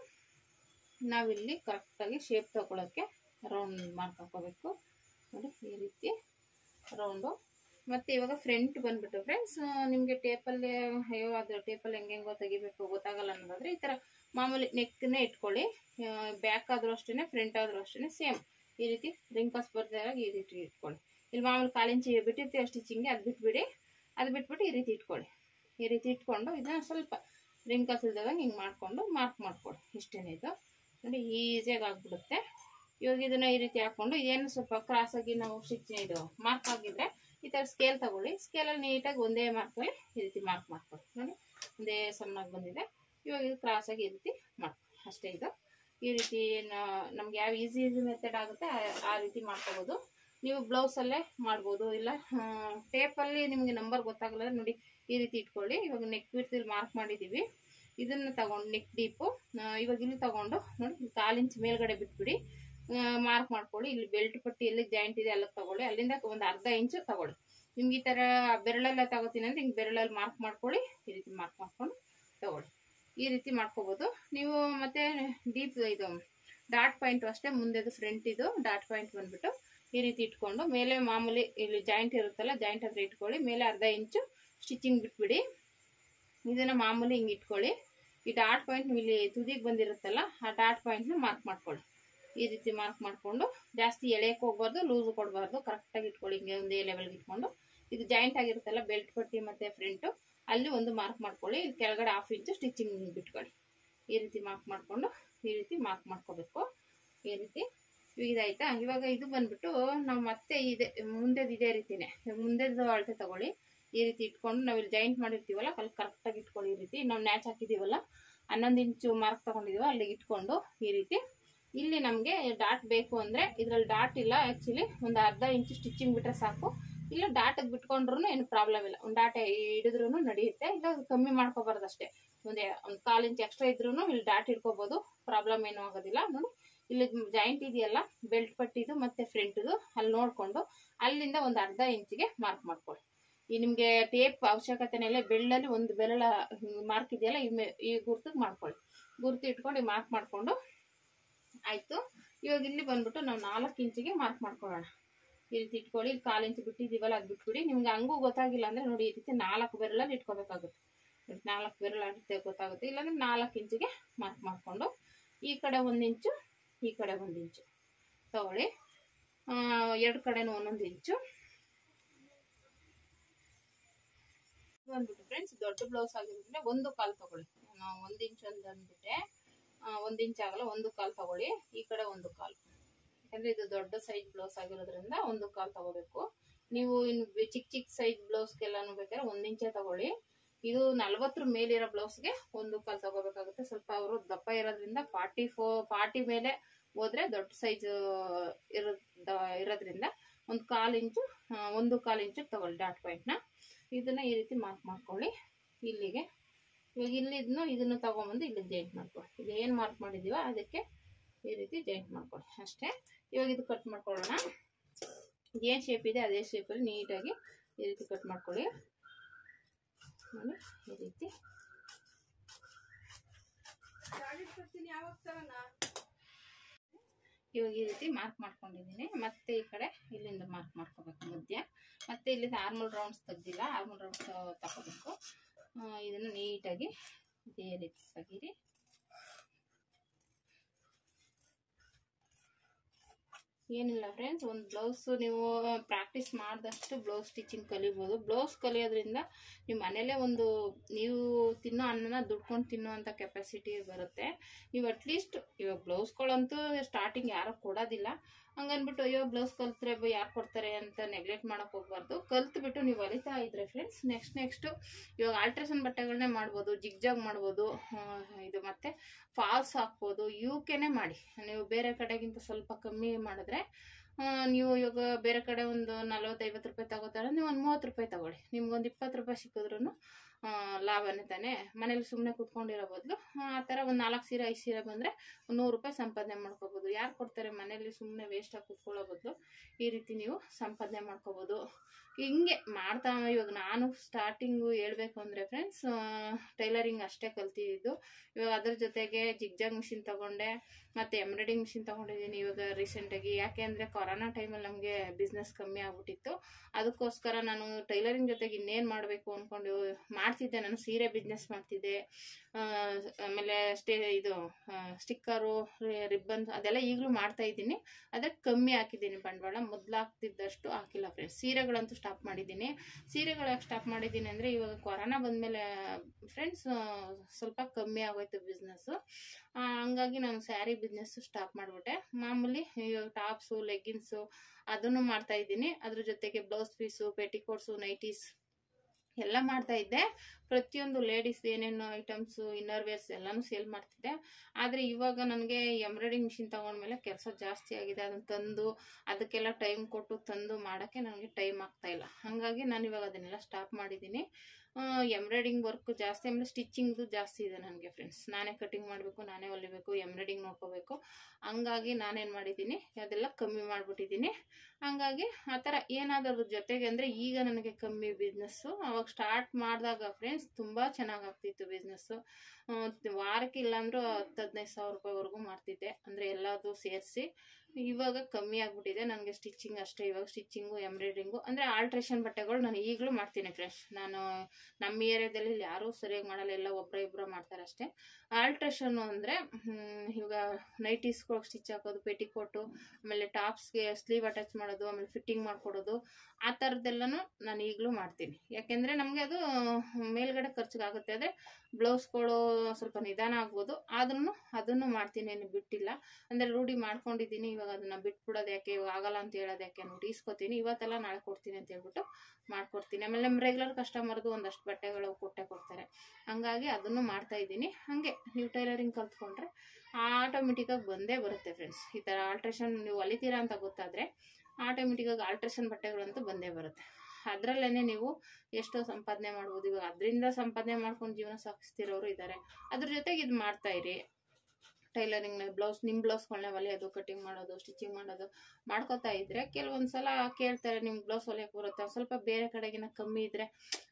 ನಾವಿಲ್ಲಿ ಕರೆಕ್ಟಾಗಿ ಶೇಪ್ ತಗೊಳ್ಳೋಕ್ಕೆ ರೌಂಡ್ ಮಾರ್ಕ್ ಹಾಕೋಬೇಕು ನೋಡಿ ಈ ರೀತಿ ರೌಂಡು ಮತ್ತು ಇವಾಗ ಫ್ರಂಟ್ ಬಂದ್ಬಿಟ್ಟು ಫ್ರೆಂಡ್ಸ್ ನಿಮಗೆ ಟೇಪಲ್ಲಿ ಅಯ್ಯೋ ಅದು ಟೇಪಲ್ಲಿ ಹೆಂಗೆ ಹೆಂಗೋ ತೆಗಿಬೇಕು ಗೊತ್ತಾಗಲ್ಲ ಅನ್ನೋದಾದ್ರೆ ಈ ಥರ ಮಾಮೂಲಿ ನೆಕ್ನೇ ಇಟ್ಕೊಳ್ಳಿ ಬ್ಯಾಕ್ ಆದರೂ ಅಷ್ಟೇ ಫ್ರಂಟ್ ಆದರೂ ಅಷ್ಟೇ ಸೇಮ್ ಈ ರೀತಿ ರಿಂಕಲ್ಸ್ ಬರ್ದಾಗ ಈ ರೀತಿ ಇಟ್ಕೊಳ್ಳಿ ಇಲ್ಲಿ ಮಾಮೂಲಿ ಕಾಲಿಂಚಿ ಬಿಟ್ಟಿರ್ತೀವಿ ಸ್ಟಿಚಿಂಗ್ಗೆ ಅದು ಬಿಟ್ಬಿಡಿ ಅದು ಬಿಟ್ಬಿಟ್ಟು ಈ ರೀತಿ ಇಟ್ಕೊಳ್ಳಿ ಈ ರೀತಿ ಇಟ್ಕೊಂಡು ಇದನ್ನು ಸ್ವಲ್ಪ ರಿಂಕಲ್ಸ್ ಇಲ್ದಾಗ ಹಿಂಗೆ ಮಾಡಿಕೊಂಡು ಮಾರ್ಕ್ ಮಾಡ್ಕೊಳ್ಳಿ ಇಷ್ಟೇನೆ ಇದು ನೋಡಿ ಈಸಿಯಾಗಿ ಆಗ್ಬಿಡುತ್ತೆ ಇವಾಗ ಇದನ್ನ ಈ ರೀತಿ ಹಾಕೊಂಡು ಏನು ಸ್ವಲ್ಪ ಕ್ರಾಸಾಗಿ ನಾವು ಸ್ಟಿಚ್ ಇದು ಮಾರ್ಕ್ ಆಗಿದ್ರೆ ಈ ಥರ ಸ್ಕೇಲ್ ತಗೊಳ್ಳಿ ಸ್ಕೇಲಲ್ಲಿ ನೀಟಾಗಿ ಒಂದೇ ಮಾರ್ಕಲ್ಲಿ ಈ ರೀತಿ ಮಾರ್ಕ್ ಮಾಡ್ಕೊಳ್ಳಿ ನೋಡಿ ಒಂದೇ ಸಣ್ಣಗೆ ಬಂದಿದೆ ಇವಾಗ ಇದು ಕ್ರಾಸಾಗಿ ಈ ರೀತಿ ಮಾಡ್ಕೊಳ್ಳಿ ಅಷ್ಟೇ ಇದು ಈ ರೀತಿ ನಮ್ಗೆ ಯಾವ ಈಸಿ ಈಸಿ ಮೆಥಡ್ ಆಗುತ್ತೆ ಆ ರೀತಿ ಮಾಡ್ಕೋಬೋದು ನೀವು ಬ್ಲೌಸಲ್ಲೇ ಮಾಡ್ಬೋದು ಇಲ್ಲ ಟೇಪಲ್ಲಿ ನಿಮಗೆ ನಂಬರ್ ಗೊತ್ತಾಗಲ್ಲ ನೋಡಿ ಈ ರೀತಿ ಇಟ್ಕೊಳ್ಳಿ ಇವಾಗ ನೆಕ್ ಬಿಡ್ತಿಲ್ಲಿ ಮಾರ್ಕ್ ಮಾಡಿದ್ದೀವಿ ಇದನ್ನು ತಗೊಂಡು ನೆಕ್ ಡೀಪು ಇವಾಗ ಇಲ್ಲಿ ತಗೊಂಡು ನೋಡಿ ಕಾಲು ಇಂಚ್ ಮೇಲ್ಗಡೆ ಬಿಟ್ಬಿಡಿ ಮಾರ್ಕ್ ಮಾಡ್ಕೊಳ್ಳಿ ಇಲ್ಲಿ ಬೆಲ್ಟ್ ಪಟ್ಟಿ ಎಲ್ಲಿ ಜಾಯಿಂಟ್ ಇದೆ ಅಲ್ಲಿಗೆ ತಗೊಳ್ಳಿ ಅಲ್ಲಿಂದ ಒಂದು ಅರ್ಧ ಇಂಚು ತಗೊಳ್ಳಿ ನಿಮ್ಗೆ ಈ ಥರ ಬೆರಳೆಲ್ಲ ತಗೋತೀನಿ ಅಂದ್ರೆ ಹಿಂಗೆ ಬೆರಳಲ್ಲಿ ಮಾರ್ಕ್ ಮಾಡ್ಕೊಳ್ಳಿ ಈ ರೀತಿ ಮಾರ್ಕ್ ಮಾಡ್ಕೊಂಡು ತಗೊಳ್ಳಿ ಈ ರೀತಿ ಮಾಡ್ಕೋಬೋದು ನೀವು ಮತ್ತೆ ಡೀಪ್ ಇದು ಡಾಟ್ ಪಾಯಿಂಟ್ ಅಷ್ಟೇ ಮುಂದೆದು ಫ್ರಂಟ್ ಇದು ಡಾಟ್ ಪಾಯಿಂಟ್ ಬಂದ್ಬಿಟ್ಟು ಈ ರೀತಿ ಇಟ್ಕೊಂಡು ಮೇಲೆ ಮಾಮೂಲಿ ಇಲ್ಲಿ ಜಾಯಿಂಟ್ ಇರುತ್ತಲ್ಲ ಜಾಯಿಂಟ್ ಹತ್ರ ಇಟ್ಕೊಳ್ಳಿ ಮೇಲೆ ಅರ್ಧ ಇಂಚು ಸ್ಟಿಚಿಂಗ್ ಬಿಟ್ಬಿಡಿ ಇದನ್ನು ಮಾಮೂಲಿ ಹಿಂಗೆ ಇಟ್ಕೊಳ್ಳಿ ಈ ಡಾಟ್ ಪಾಯಿಂಟ್ ಇಲ್ಲಿ ತುದಿಗೆ ಬಂದಿರುತ್ತಲ್ಲ ಆ ಡಾಟ್ ಪಾಯಿಂಟ್ನ ಮಾರ್ಕ್ ಮಾಡ್ಕೊಳ್ಳಿ ಈ ರೀತಿ ಮಾರ್ಕ್ ಮಾಡಿಕೊಂಡು ಜಾಸ್ತಿ ಎಳೆಯಕ್ಕೆ ಹೋಗ್ಬಾರ್ದು ಲೂಸು ಕೊಡಬಾರ್ದು ಕರೆಕ್ಟಾಗಿ ಇಟ್ಕೊಳ್ಳಿ ಹಿಂಗೆ ಒಂದೇ ಲೆವೆಲ್ಗೆ ಇಟ್ಕೊಂಡು ಇದು ಜಾಯಿಂಟ್ ಆಗಿರುತ್ತಲ್ಲ ಬೆಲ್ಟ್ ಪಟ್ಟಿ ಮತ್ತು ಫ್ರಂಟು ಅಲ್ಲಿ ಒಂದು ಮಾರ್ಕ್ ಮಾಡ್ಕೊಳ್ಳಿ ಇಲ್ಲಿ ಕೆಳಗಡೆ ಹಾಫ್ ಇಂಚು ಸ್ಟಿಚಿಂಗ್ ಬಿಟ್ಕೊಳ್ಳಿ ಈ ರೀತಿ ಮಾರ್ಕ್ ಮಾಡಿಕೊಂಡು ಈ ರೀತಿ ಮಾರ್ಕ್ ಮಾಡ್ಕೋಬೇಕು ಈ ರೀತಿ ಇದಾಯ್ತಾ ಇವಾಗ ಇದು ಬಂದ್ಬಿಟ್ಟು ನಾವು ಮತ್ತೆ ಇದೆ ಮುಂದೆದು ಇದೇ ರೀತಿನೇ ಮುಂದೆದು ಅಳತೆ ತಗೊಳ್ಳಿ ಈ ರೀತಿ ಇಟ್ಕೊಂಡು ನಾವು ಇಲ್ಲಿ ಜಾಯಿಂಟ್ ಮಾಡಿರ್ತೀವಲ್ಲ ಅಲ್ಲಿ ಕರೆಕ್ಟಾಗಿ ಇಟ್ಕೊಳ್ಳಿ ಈ ರೀತಿ ನಾವು ನ್ಯಾಚ್ ಹಾಕಿದ್ದೀವಲ್ಲ ಹನ್ನೊಂದು ಇಂಚು ಮಾರ್ಕ್ ತಗೊಂಡಿದ್ದೀವೋ ಅಲ್ಲಿಗೆ ಇಟ್ಕೊಂಡು ಈ ರೀತಿ ಇಲ್ಲಿ ನಮಗೆ ಡಾಟ್ ಬೇಕು ಅಂದರೆ ಇದರಲ್ಲಿ ಡಾಟ್ ಇಲ್ಲ ಆ್ಯಕ್ಚುಲಿ ಒಂದು ಅರ್ಧ ಇಂಚು ಸ್ಟಿಚಿಂಗ್ ಬಿಟ್ಟರೆ ಸಾಕು ಇಲ್ಲ ಡಾಟಿಗೆ ಬಿಟ್ಕೊಂಡ್ರು ಏನು ಪ್ರಾಬ್ಲಮ್ ಇಲ್ಲ ಒಂದು ಡಾಟ್ ಹಿಡಿದ್ರೂ ನಡೆಯುತ್ತೆ ಇಲ್ಲ ಕಮ್ಮಿ ಮಾಡ್ಕೋಬಾರ್ದು ಅಷ್ಟೇ ಒಂದೇ ಒಂದು ಕಾಲು ಇಂಚ್ ಎಕ್ಸ್ಟ್ರಾ ಇದ್ರೂ ಇಲ್ಲಿ ಡಾಟ್ ಇಟ್ಕೋಬೋದು ಪ್ರಾಬ್ಲಮ್ ಏನೂ ಆಗೋದಿಲ್ಲ ನೋಡಿ ಇಲ್ಲಿ ಜಾಯಿಂಟ್ ಇದೆಯಲ್ಲ ಬೆಲ್ಟ್ ಪಟ್ಟಿದು ಮತ್ತು ಫ್ರಂಟ್ದು ಅಲ್ಲಿ ನೋಡಿಕೊಂಡು ಅಲ್ಲಿಂದ ಒಂದು ಅರ್ಧ ಇಂಚಿಗೆ ಮಾರ್ಕ್ ಮಾಡ್ಕೊಳ್ಳಿ ಈ ನಿಮಗೆ ಟೇಪ್ ಅವಶ್ಯಕತೆನೇ ಇಲ್ಲ ಬೆಳ್ಳಲ್ಲಿ ಒಂದು ಬೆರಳ ಮಾರ್ಕ್ ಇದೆಯಲ್ಲ ಈ ಮೇ ಈ ಗುರ್ತಿಗೆ ಮಾಡ್ಕೊಳ್ಳಿ ಗುರ್ತು ಇಟ್ಕೊಂಡು ಮಾರ್ಕ್ ಮಾಡಿಕೊಂಡು ಆಯಿತು ಇವಾಗ ಇಲ್ಲಿ ಬಂದ್ಬಿಟ್ಟು ನಾವು ನಾಲ್ಕು ಇಂಚಿಗೆ ಮಾರ್ಕ್ ಮಾಡ್ಕೊಳ್ಳೋಣ ಈ ರೀತಿ ಇಟ್ಕೊಳ್ಳಿ ಇಲ್ಲಿ ಕಾಲು ಇಂಚು ಬಿಟ್ಟಿದ್ದೀವಲ್ಲ ಅದು ಬಿಟ್ಬಿಡಿ ನಿಮ್ಗೆ ಹಂಗೂ ಗೊತ್ತಾಗಿಲ್ಲ ಅಂದರೆ ನೋಡಿ ಈ ರೀತಿ ನಾಲ್ಕು ಬೆರಳಲ್ಲಿ ಇಟ್ಕೋಬೇಕಾಗುತ್ತೆ ನಾಲ್ಕು ಬೆರಳು ಅಡುತ್ತೆ ಗೊತ್ತಾಗುತ್ತೆ ಇಲ್ಲಾಂದ್ರೆ ನಾಲ್ಕು ಇಂಚಿಗೆ ಮಾರ್ಕ್ ಮಾಡಿಕೊಂಡು ಈ ಕಡೆ ಒಂದು ಇಂಚು ಈ ಕಡೆ ಒಂದು ಇಂಚು ತಗೊಳ್ಳಿ ಎರಡು ಕಡೆನೂ ಒಂದೊಂದು ಇಂಚು ಬಂದ್ಬಿಟ್ಟು ಫ್ರೆಂಡ್ಸ್ ದೊಡ್ಡ ಬ್ಲೌಸ್ ಆಗಿರೋದ್ರಿಂದ ಒಂದು ಕಾಲು ತಗೊಳ್ಳಿ ನಾವು ಒಂದು ಇಂಚ್ ಒಂದು ಅಂದ್ಬಿಟ್ಟೆ ಒಂದು ಇಂಚ್ ಆಗಲ್ಲ ಒಂದು ಕಾಲು ತಗೊಳ್ಳಿ ಈ ಕಡೆ ಒಂದು ಕಾಲು ಯಾಕಂದ್ರೆ ಇದು ದೊಡ್ಡ ಸೈಜ್ ಬ್ಲೌಸ್ ಆಗಿರೋದ್ರಿಂದ ಒಂದು ಕಾಲು ತಗೋಬೇಕು ನೀವು ಇನ್ನು ಚಿಕ್ಕ ಚಿಕ್ಕ ಸೈಜ್ ಬ್ಲೌಸ್ಗೆಲ್ಲಾನು ಬೇಕಾದ್ರೆ ಒಂದು ಇಂಚೆ ತಗೊಳ್ಳಿ ಇದು ನಲ್ವತ್ತರ ಮೇಲಿರೋ ಬ್ಲೌಸ್ಗೆ ಒಂದು ಕಾಲು ತಗೋಬೇಕಾಗುತ್ತೆ ಸ್ವಲ್ಪ ಅವರು ದಪ್ಪ ಇರೋದ್ರಿಂದ ಫಾರ್ಟಿ ಫೋ ಫಾರ್ಟಿ ಮೇಲೆ ಹೋದ್ರೆ ದೊಡ್ಡ ಸೈಜ್ ಇರೋ ಇರೋದ್ರಿಂದ ಒಂದು ಕಾಲು ಇಂಚು ಆ, ಒಂದು ಕಾಲು ಇಂಚು ತಗೊಳ್ಳಿ ಡಾಟ್ ಪಾಯಿಂಟ್ನ ಇದನ್ನ ಈ ರೀತಿ ಮಾರ್ಕ್ ಮಾಡ್ಕೊಳ್ಳಿ ಇಲ್ಲಿಗೆ ಇವಾಗ ಇಲ್ಲಿದ್ನು ಇದನ್ನು ತಗೊಂಬಂದು ಇಲ್ಲಿ ಜಾಯಿಂಟ್ ಮಾಡ್ಕೊಳ್ಳಿ ಇದು ಏನು ಮಾರ್ಕ್ ಮಾಡಿದೀವೋ ಅದಕ್ಕೆ ಈ ರೀತಿ ಜಾಯಿಂಟ್ ಮಾಡ್ಕೊಳ್ಳಿ ಅಷ್ಟೇ ಇವಾಗ ಇದು ಕಟ್ ಮಾಡ್ಕೊಳ್ಳೋಣ ಏನು ಶೇಪ್ ಇದೆ ಅದೇ ಶೇಪಲ್ಲಿ ನೀಟಾಗಿ ಈ ರೀತಿ ಕಟ್ ಮಾಡ್ಕೊಳ್ಳಿ ನೋಡಿ ಈ ರೀತಿ ಇವಾಗ ಈ ರೀತಿ ಮಾರ್ಕ್ ಮಾಡ್ಕೊಂಡಿದ್ದೀನಿ ಮತ್ತೆ ಈ ಕಡೆ ಇಲ್ಲಿಂದ ಮಾರ್ಕ್ ಮಾಡ್ಕೋಬೇಕು ಮಧ್ಯ ಮತ್ತೆ ಇಲ್ಲಿಂದ ಆರ್ಮಲ್ ರೌಂಡ್ಸ್ ತೆಗ್ದಿಲ್ಲ ಆರ್ಮಲ್ ರೌಂಡ್ಸ್ ತಗೋಬೇಕು ಇದನ್ನು ನೀಟಾಗಿ ಇದೇ ರೀತಿ ತೆಗೀರಿ ಏನಿಲ್ಲ ಫ್ರೆಂಡ್ಸ್ ಒಂದು ಬ್ಲೌಸ್ ನೀವು ಪ್ರಾಕ್ಟೀಸ್ ಮಾಡಿದಷ್ಟು ಬ್ಲೌಸ್ ಸ್ಟಿಚಿಂಗ್ ಕಲಿಬೋದು ಬ್ಲೌಸ್ ಕಲಿಯೋದ್ರಿಂದ ನೀವು ಮನೇಲೇ ಒಂದು ನೀವು ತಿನ್ನೋ ಅನ್ನನ ದುಡ್ಕೊಂಡು ತಿನ್ನೋ ಅಂಥ ಕೆಪಾಸಿಟಿ ಬರುತ್ತೆ ನೀವು ಅಟ್ಲೀಸ್ಟ್ ಇವಾಗ ಬ್ಲೌಸ್ಗಳಂತೂ ಸ್ಟಾರ್ಟಿಂಗ್ ಯಾರು ಕೊಡೋದಿಲ್ಲ ಹಂಗನ್ಬಿಟ್ಟು ಅಯ್ಯೋ ಬ್ಲೌಸ್ ಕಲ್ತ್ರೆ ಯಾರು ಕೊಡ್ತಾರೆ ಅಂತ ನೆಗ್ಲೆಕ್ಟ್ ಮಾಡೋಕೆ ಹೋಗ್ಬಾರ್ದು ಕಲ್ತ್ಬಿಟ್ಟು ನೀವು ಹೊಲಿತಾ ಇದ್ರೆ ಫ್ರೆಂಡ್ಸ್ ನೆಕ್ಸ್ಟ್ ನೆಕ್ಸ್ಟು ಇವಾಗ ಆಲ್ಟ್ರೇಷನ್ ಬಟ್ಟೆಗಳನ್ನೇ ಮಾಡ್ಬೋದು ಜಿಗ್ಜಾಗ್ ಮಾಡ್ಬೋದು ಆ, ಇದು ಮತ್ತೆ ಫಾಲ್ಸ್ ಹಾಕ್ಬೋದು ಇವಕ್ಕೇನೆ ಮಾಡಿ ನೀವು ಬೇರೆ ಕಡೆಗಿಂತ ಸ್ವಲ್ಪ ಕಮ್ಮಿ ಮಾಡಿದ್ರೆ ಆ, ನೀವು ಇವಾಗ ಬೇರೆ ಕಡೆ ಒಂದು ನಲ್ವತ್ತೈವತ್ತು ರೂಪಾಯಿ ತಗೋತಾರೆ ನೀವು ಒಂದು ಮೂವತ್ತು ರೂಪಾಯಿ ತಗೊಳ್ಳಿ ನಿಮ್ಗೊಂದು ಇಪ್ಪತ್ತು ರೂಪಾಯಿ ಸಿಕ್ಕಿದ್ರು ಲಾಭನೇ ತಾನೇ ಮನೇಲಿ ಸುಮ್ಮನೆ ಕೂತ್ಕೊಂಡಿರೋ ಬದಲು ಆ ಥರ ಒಂದು ನಾಲ್ಕು ಸೀರೆ ಐದು ಸೀರೆ ಬಂದರೆ ಒಂದು ನೂರು ರೂಪಾಯಿ ಸಂಪಾದನೆ ಮಾಡ್ಕೋಬೋದು ಯಾರು ಕೊಡ್ತಾರೆ ಮನೇಲಿ ಸುಮ್ಮನೆ ವೇಸ್ಟಾಗಿ ಕೂತ್ಕೊಳ್ಳೋ ಬದಲು ಈ ರೀತಿ ನೀವು ಸಂಪಾದನೆ ಮಾಡ್ಕೋಬೋದು ಹಿಂಗೆ ಮಾಡ್ತಾ ಇವಾಗ ನಾನು ಸ್ಟಾರ್ಟಿಂಗು ಹೇಳ್ಬೇಕು ಅಂದರೆ ಫ್ರೆಂಡ್ಸ್ ಟೈಲರಿಂಗ್ ಅಷ್ಟೇ ಕಲ್ತಿದ್ದು ಇವಾಗ ಅದ್ರ ಜೊತೆಗೆ ಜಿಗ್ಜಾಗ್ ಮಿಷಿನ್ ತಗೊಂಡೆ ಮತ್ತು ಎಂಬ್ರಾಯ್ಡಿಂಗ್ ಮಿಷಿನ್ ತಗೊಂಡಿದ್ದೀನಿ ಇವಾಗ ರೀಸೆಂಟಾಗಿ ಯಾಕೆ ಅಂದರೆ ಕೊರೋನಾ ಟೈಮಲ್ಲಿ ನಮಗೆ ಬಿಸ್ನೆಸ್ ಕಮ್ಮಿ ಆಗ್ಬಿಟ್ಟಿತ್ತು ಅದಕ್ಕೋಸ್ಕರ ನಾನು ಟೈಲರಿಂಗ್ ಜೊತೆಗೆ ಇನ್ನೇನು ಮಾಡಬೇಕು ಅಂದ್ಕೊಂಡು ಮಾಡ್ತಿದ್ದೆ ನಾನು ಸೀರೆ ಬಿಸ್ನೆಸ್ ಮಾಡ್ತಿದ್ದೆ ಆ, ಆಮೇಲೆ ಸ್ಟೇ ಇದು ಸ್ಟಿಕ್ಕರು ರಿಬ್ಬನ್ ಅದೆಲ್ಲ ಈಗಲೂ ಮಾಡ್ತಾ ಇದ್ದೀನಿ ಅದಕ್ಕೆ ಕಮ್ಮಿ ಹಾಕಿದ್ದೀನಿ ಬಂಡವಾಳ ಮೊದಲು ಹಾಕ್ತಿದ್ದಷ್ಟು ಹಾಕಿಲ್ಲ ಫ್ರೆಂಡ್ಸ್ ಸೀರೆಗಳಂತೂ ಸ್ಟಾಪ್ ಮಾಡಿದ್ದೀನಿ ಸೀರೆಗಳು ಯಾಕೆ ಸ್ಟಾಪ್ ಮಾಡಿದ್ದೀನಿ ಅಂದರೆ ಇವಾಗ ಕೊರೋನಾ ಬಂದಮೇಲೆ ಫ್ರೆಂಡ್ಸ್ ಸ್ವಲ್ಪ ಕಮ್ಮಿ ಆಗೋಯ್ತು ಬಿಸ್ನೆಸ್ಸು ಹಂಗಾಗಿ ನಾನು ಸ್ಯಾರಿ ಬಿಸ್ನೆಸ್ಸು ಸ್ಟಾಪ್ ಮಾಡಿಬಿಟ್ಟೆ ಮಾಮೂಲಿ ಇವಾಗ ಟಾಪ್ಸು ಲೆಗ್ಗಿನ್ಸು ಅದನ್ನು ಮಾಡ್ತಾ ಇದ್ದೀನಿ ಅದ್ರ ಜೊತೆಗೆ ಬ್ಲೌಸ್ ಪೀಸು ಪೆಟಿಕೋಟ್ಸು ನೈಟೀಸ್ ಎಲ್ಲ ಮಾಡ್ತಾ ಇದ್ದೆ ಪ್ರತಿಯೊಂದು ಲೇಡೀಸ್ ಏನೇನು ಐಟಮ್ಸು ಇನ್ನರ್ ವೇರ್ಸ್ ಎಲ್ಲನೂ ಸೇಲ್ ಮಾಡ್ತಿದ್ದೆ ಆದರೆ ಇವಾಗ ನನಗೆ ಎಂಬ್ರಾಯ್ಡಿಂಗ್ ಮಿಷಿನ್ ತಗೊಂಡ್ಮೇಲೆ ಕೆಲಸ ಜಾಸ್ತಿ ಆಗಿದೆ ಅದನ್ನು ತಂದು ಅದಕ್ಕೆಲ್ಲ ಟೈಮ್ ಕೊಟ್ಟು ತಂದು ಮಾಡೋಕ್ಕೆ ನನಗೆ ಟೈಮ್ ಆಗ್ತಾ ಇಲ್ಲ ಹಾಗಾಗಿ ನಾನು ಇವಾಗ ಅದನ್ನೆಲ್ಲ ಸ್ಟಾಪ್ ಮಾಡಿದ್ದೀನಿ ಎಂಬ್ರಾಯ್ಡಿಂಗ್ ವರ್ಕ್ ಜಾಸ್ತಿ ಆಮೇಲೆ ಸ್ಟಿಚಿಂಗ್ದು ಜಾಸ್ತಿ ಇದೆ ನನಗೆ ಫ್ರೆಂಡ್ಸ್ ನಾನೇ ಕಟಿಂಗ್ ಮಾಡಬೇಕು ನಾನೇ ಹೊಲಿಬೇಕು ಎಂಬ್ರಾಯ್ಡಿಂಗ್ ನೋಡ್ಕೋಬೇಕು ಹಂಗಾಗಿ ನಾನೇನು ಮಾಡಿದ್ದೀನಿ ಅದೆಲ್ಲ ಕಮ್ಮಿ ಮಾಡಿಬಿಟ್ಟಿದ್ದೀನಿ ಹಂಗಾಗಿ ಆ ಥರ ಏನಾದರೂ ಜೊತೆಗೆ ಅಂದರೆ ಈಗ ನನಗೆ ಕಮ್ಮಿ ಬಿಸ್ನೆಸ್ಸು ಅವಾಗ ಸ್ಟಾರ್ಟ್ ಮಾಡಿದಾಗ ಫ್ರೆಂಡ್ಸ್ ತುಂಬ ಚೆನ್ನಾಗಿ ಆಗ್ತಿತ್ತು ಬಿಸ್ನೆಸ್ಸು ವಾರಕ್ಕೆ ಇಲ್ಲಾಂದ್ರೂ ಹತ್ತು ಹದಿನೈದು ಸಾವಿರ ರೂಪಾಯಿವರೆಗೂ ಮಾಡ್ತಿದ್ದೆ ಅಂದರೆ ಎಲ್ಲದು ಸೇರಿಸಿ ಇವಾಗ ಕಮ್ಮಿ ಆಗ್ಬಿಟ್ಟಿದೆ ನನಗೆ ಸ್ಟಿಚಿಂಗ್ ಅಷ್ಟೇ ಇವಾಗ ಸ್ಟಿಚಿಂಗು ಎಂಬ್ರಾಯ್ಡ್ರಿಂಗು ಅಂದರೆ ಆಲ್ಟ್ರೇಷನ್ ಬಟ್ಟೆಗಳು ನಾನು ಈಗಲೂ ಮಾಡ್ತೀನಿ ಫ್ರೆಂಡ್ಸ್ ನಾನು ನಮ್ಮ ಏರಿಯಾದಲ್ಲಿ ಇಲ್ಲಿ ಯಾರೂ ಸರಿಯಾಗಿ ಮಾಡಲ್ಲ ಎಲ್ಲ ಒಬ್ಬರ ಇಬ್ಬರ ಮಾಡ್ತಾರೆ ಅಷ್ಟೇ ಆಲ್ಟ್ರೇಷನ್ನು ಅಂದರೆ ಇವಾಗ ನೈಟೀಸ್ಗಳಿಗೆ ಸ್ಟಿಚ್ ಹಾಕೋದು ಪೆಟಿಕೋಟು ಆಮೇಲೆ ಟಾಪ್ಸ್ಗೆ ಸ್ಲೀವ್ ಅಟ್ಯಾಚ್ ಮಾಡೋದು ಆಮೇಲೆ ಫಿಟ್ಟಿಂಗ್ ಮಾಡ್ಕೊಡೋದು ಆ ಥರದ್ದೆಲ್ಲನೂ ನಾನು ಈಗಲೂ ಮಾಡ್ತೀನಿ ಯಾಕೆಂದರೆ ನಮಗೆ ಅದು ಮೇಲ್ಗಡೆ ಖರ್ಚಿಗಾಗುತ್ತೆ ಆದರೆ ಬ್ಲೌಸ್ಗಳು ಸ್ವಲ್ಪ ನಿಧಾನ ಆಗ್ಬೋದು ಆದ್ರೂ ಅದನ್ನು ಮಾಡ್ತೀನಿ ಏನು ಬಿಟ್ಟಿಲ್ಲ ಅಂದರೆ ರೂಢಿ ಮಾಡ್ಕೊಂಡಿದ್ದೀನಿ ಇವಾಗ ಅದನ್ನು ಬಿಟ್ಬಿಡೋದು ಯಾಕೆ ಇವಾಗ ಆಗಲ್ಲ ಅಂತ ಹೇಳೋದು ಯಾಕೆ ಅಂದ್ಬಿಟ್ಟು ಇಸ್ಕೊತೀನಿ ಇವತ್ತೆಲ್ಲ ನಾಳೆ ಕೊಡ್ತೀನಿ ಅಂತ ಹೇಳ್ಬಿಟ್ಟು ಮಾಡ್ಕೊಡ್ತೀನಿ ಆಮೇಲೆ ನಮ್ಮ ರೆಗ್ಯುಲರ್ ಕಸ್ಟಮರ್ದು ಒಂದಷ್ಟು ಬಟ್ಟೆಗಳು ಕೊಟ್ಟೆ ಕೊಡ್ತಾರೆ ಹಂಗಾಗಿ ಅದನ್ನು ಮಾಡ್ತಾ ಇದ್ದೀನಿ ಹಾಗೆ ನೀವು ಟೈಲರಿಂಗ್ ಕಲ್ತ್ಕೊಂಡ್ರೆ ಆಟೋಮೆಟಿಕಾಗಿ ಬಂದೇ ಬರುತ್ತೆ ಫ್ರೆಂಡ್ಸ್ ಈ ಥರ ಆಲ್ಟ್ರೇಷನ್ ನೀವು ಹೊಲಿತೀರಾ ಅಂತ ಗೊತ್ತಾದರೆ ಆಟೋಮೆಟಿಕಾಗಿ ಆಲ್ಟ್ರೇಷನ್ ಬಟ್ಟೆಗಳಂತೂ ಬಂದೇ ಬರುತ್ತೆ ಅದರಲ್ಲೇ ನೀವು ಎಷ್ಟೋ ಸಂಪಾದನೆ ಮಾಡ್ಬೋದು ಇವಾಗ ಅದರಿಂದ ಸಂಪಾದನೆ ಮಾಡ್ಕೊಂಡು ಜೀವನ ಸಾಗಿಸ್ತಿರೋರು ಇದ್ದಾರೆ ಅದ್ರ ಜೊತೆಗೆ ಇದು ಮಾಡ್ತಾ ಇರಿ ಟೈಲರಿಂಗ್ನ ಬ್ಲೌಸ್ ನಿಮ್ಮ ಬ್ಲೌಸ್ಗಳನ್ನ ಹೊಲಿಯೋದು ಕಟಿಂಗ್ ಮಾಡೋದು ಸ್ಟಿಚಿಂಗ್ ಮಾಡೋದು ಮಾಡ್ಕೋತಾ ಇದ್ರೆ ಕೆಲವೊಂದು ಸಲ ಕೇಳ್ತಾರೆ ನಿಮ್ಗೆ ಬ್ಲೌಸ್ ಹೊಲಿಯೋಕೆ ಬರುತ್ತಾ ಸ್ವಲ್ಪ ಬೇರೆ ಕಡೆಗಿನ ಕಮ್ಮಿ ಇದ್ದರೆ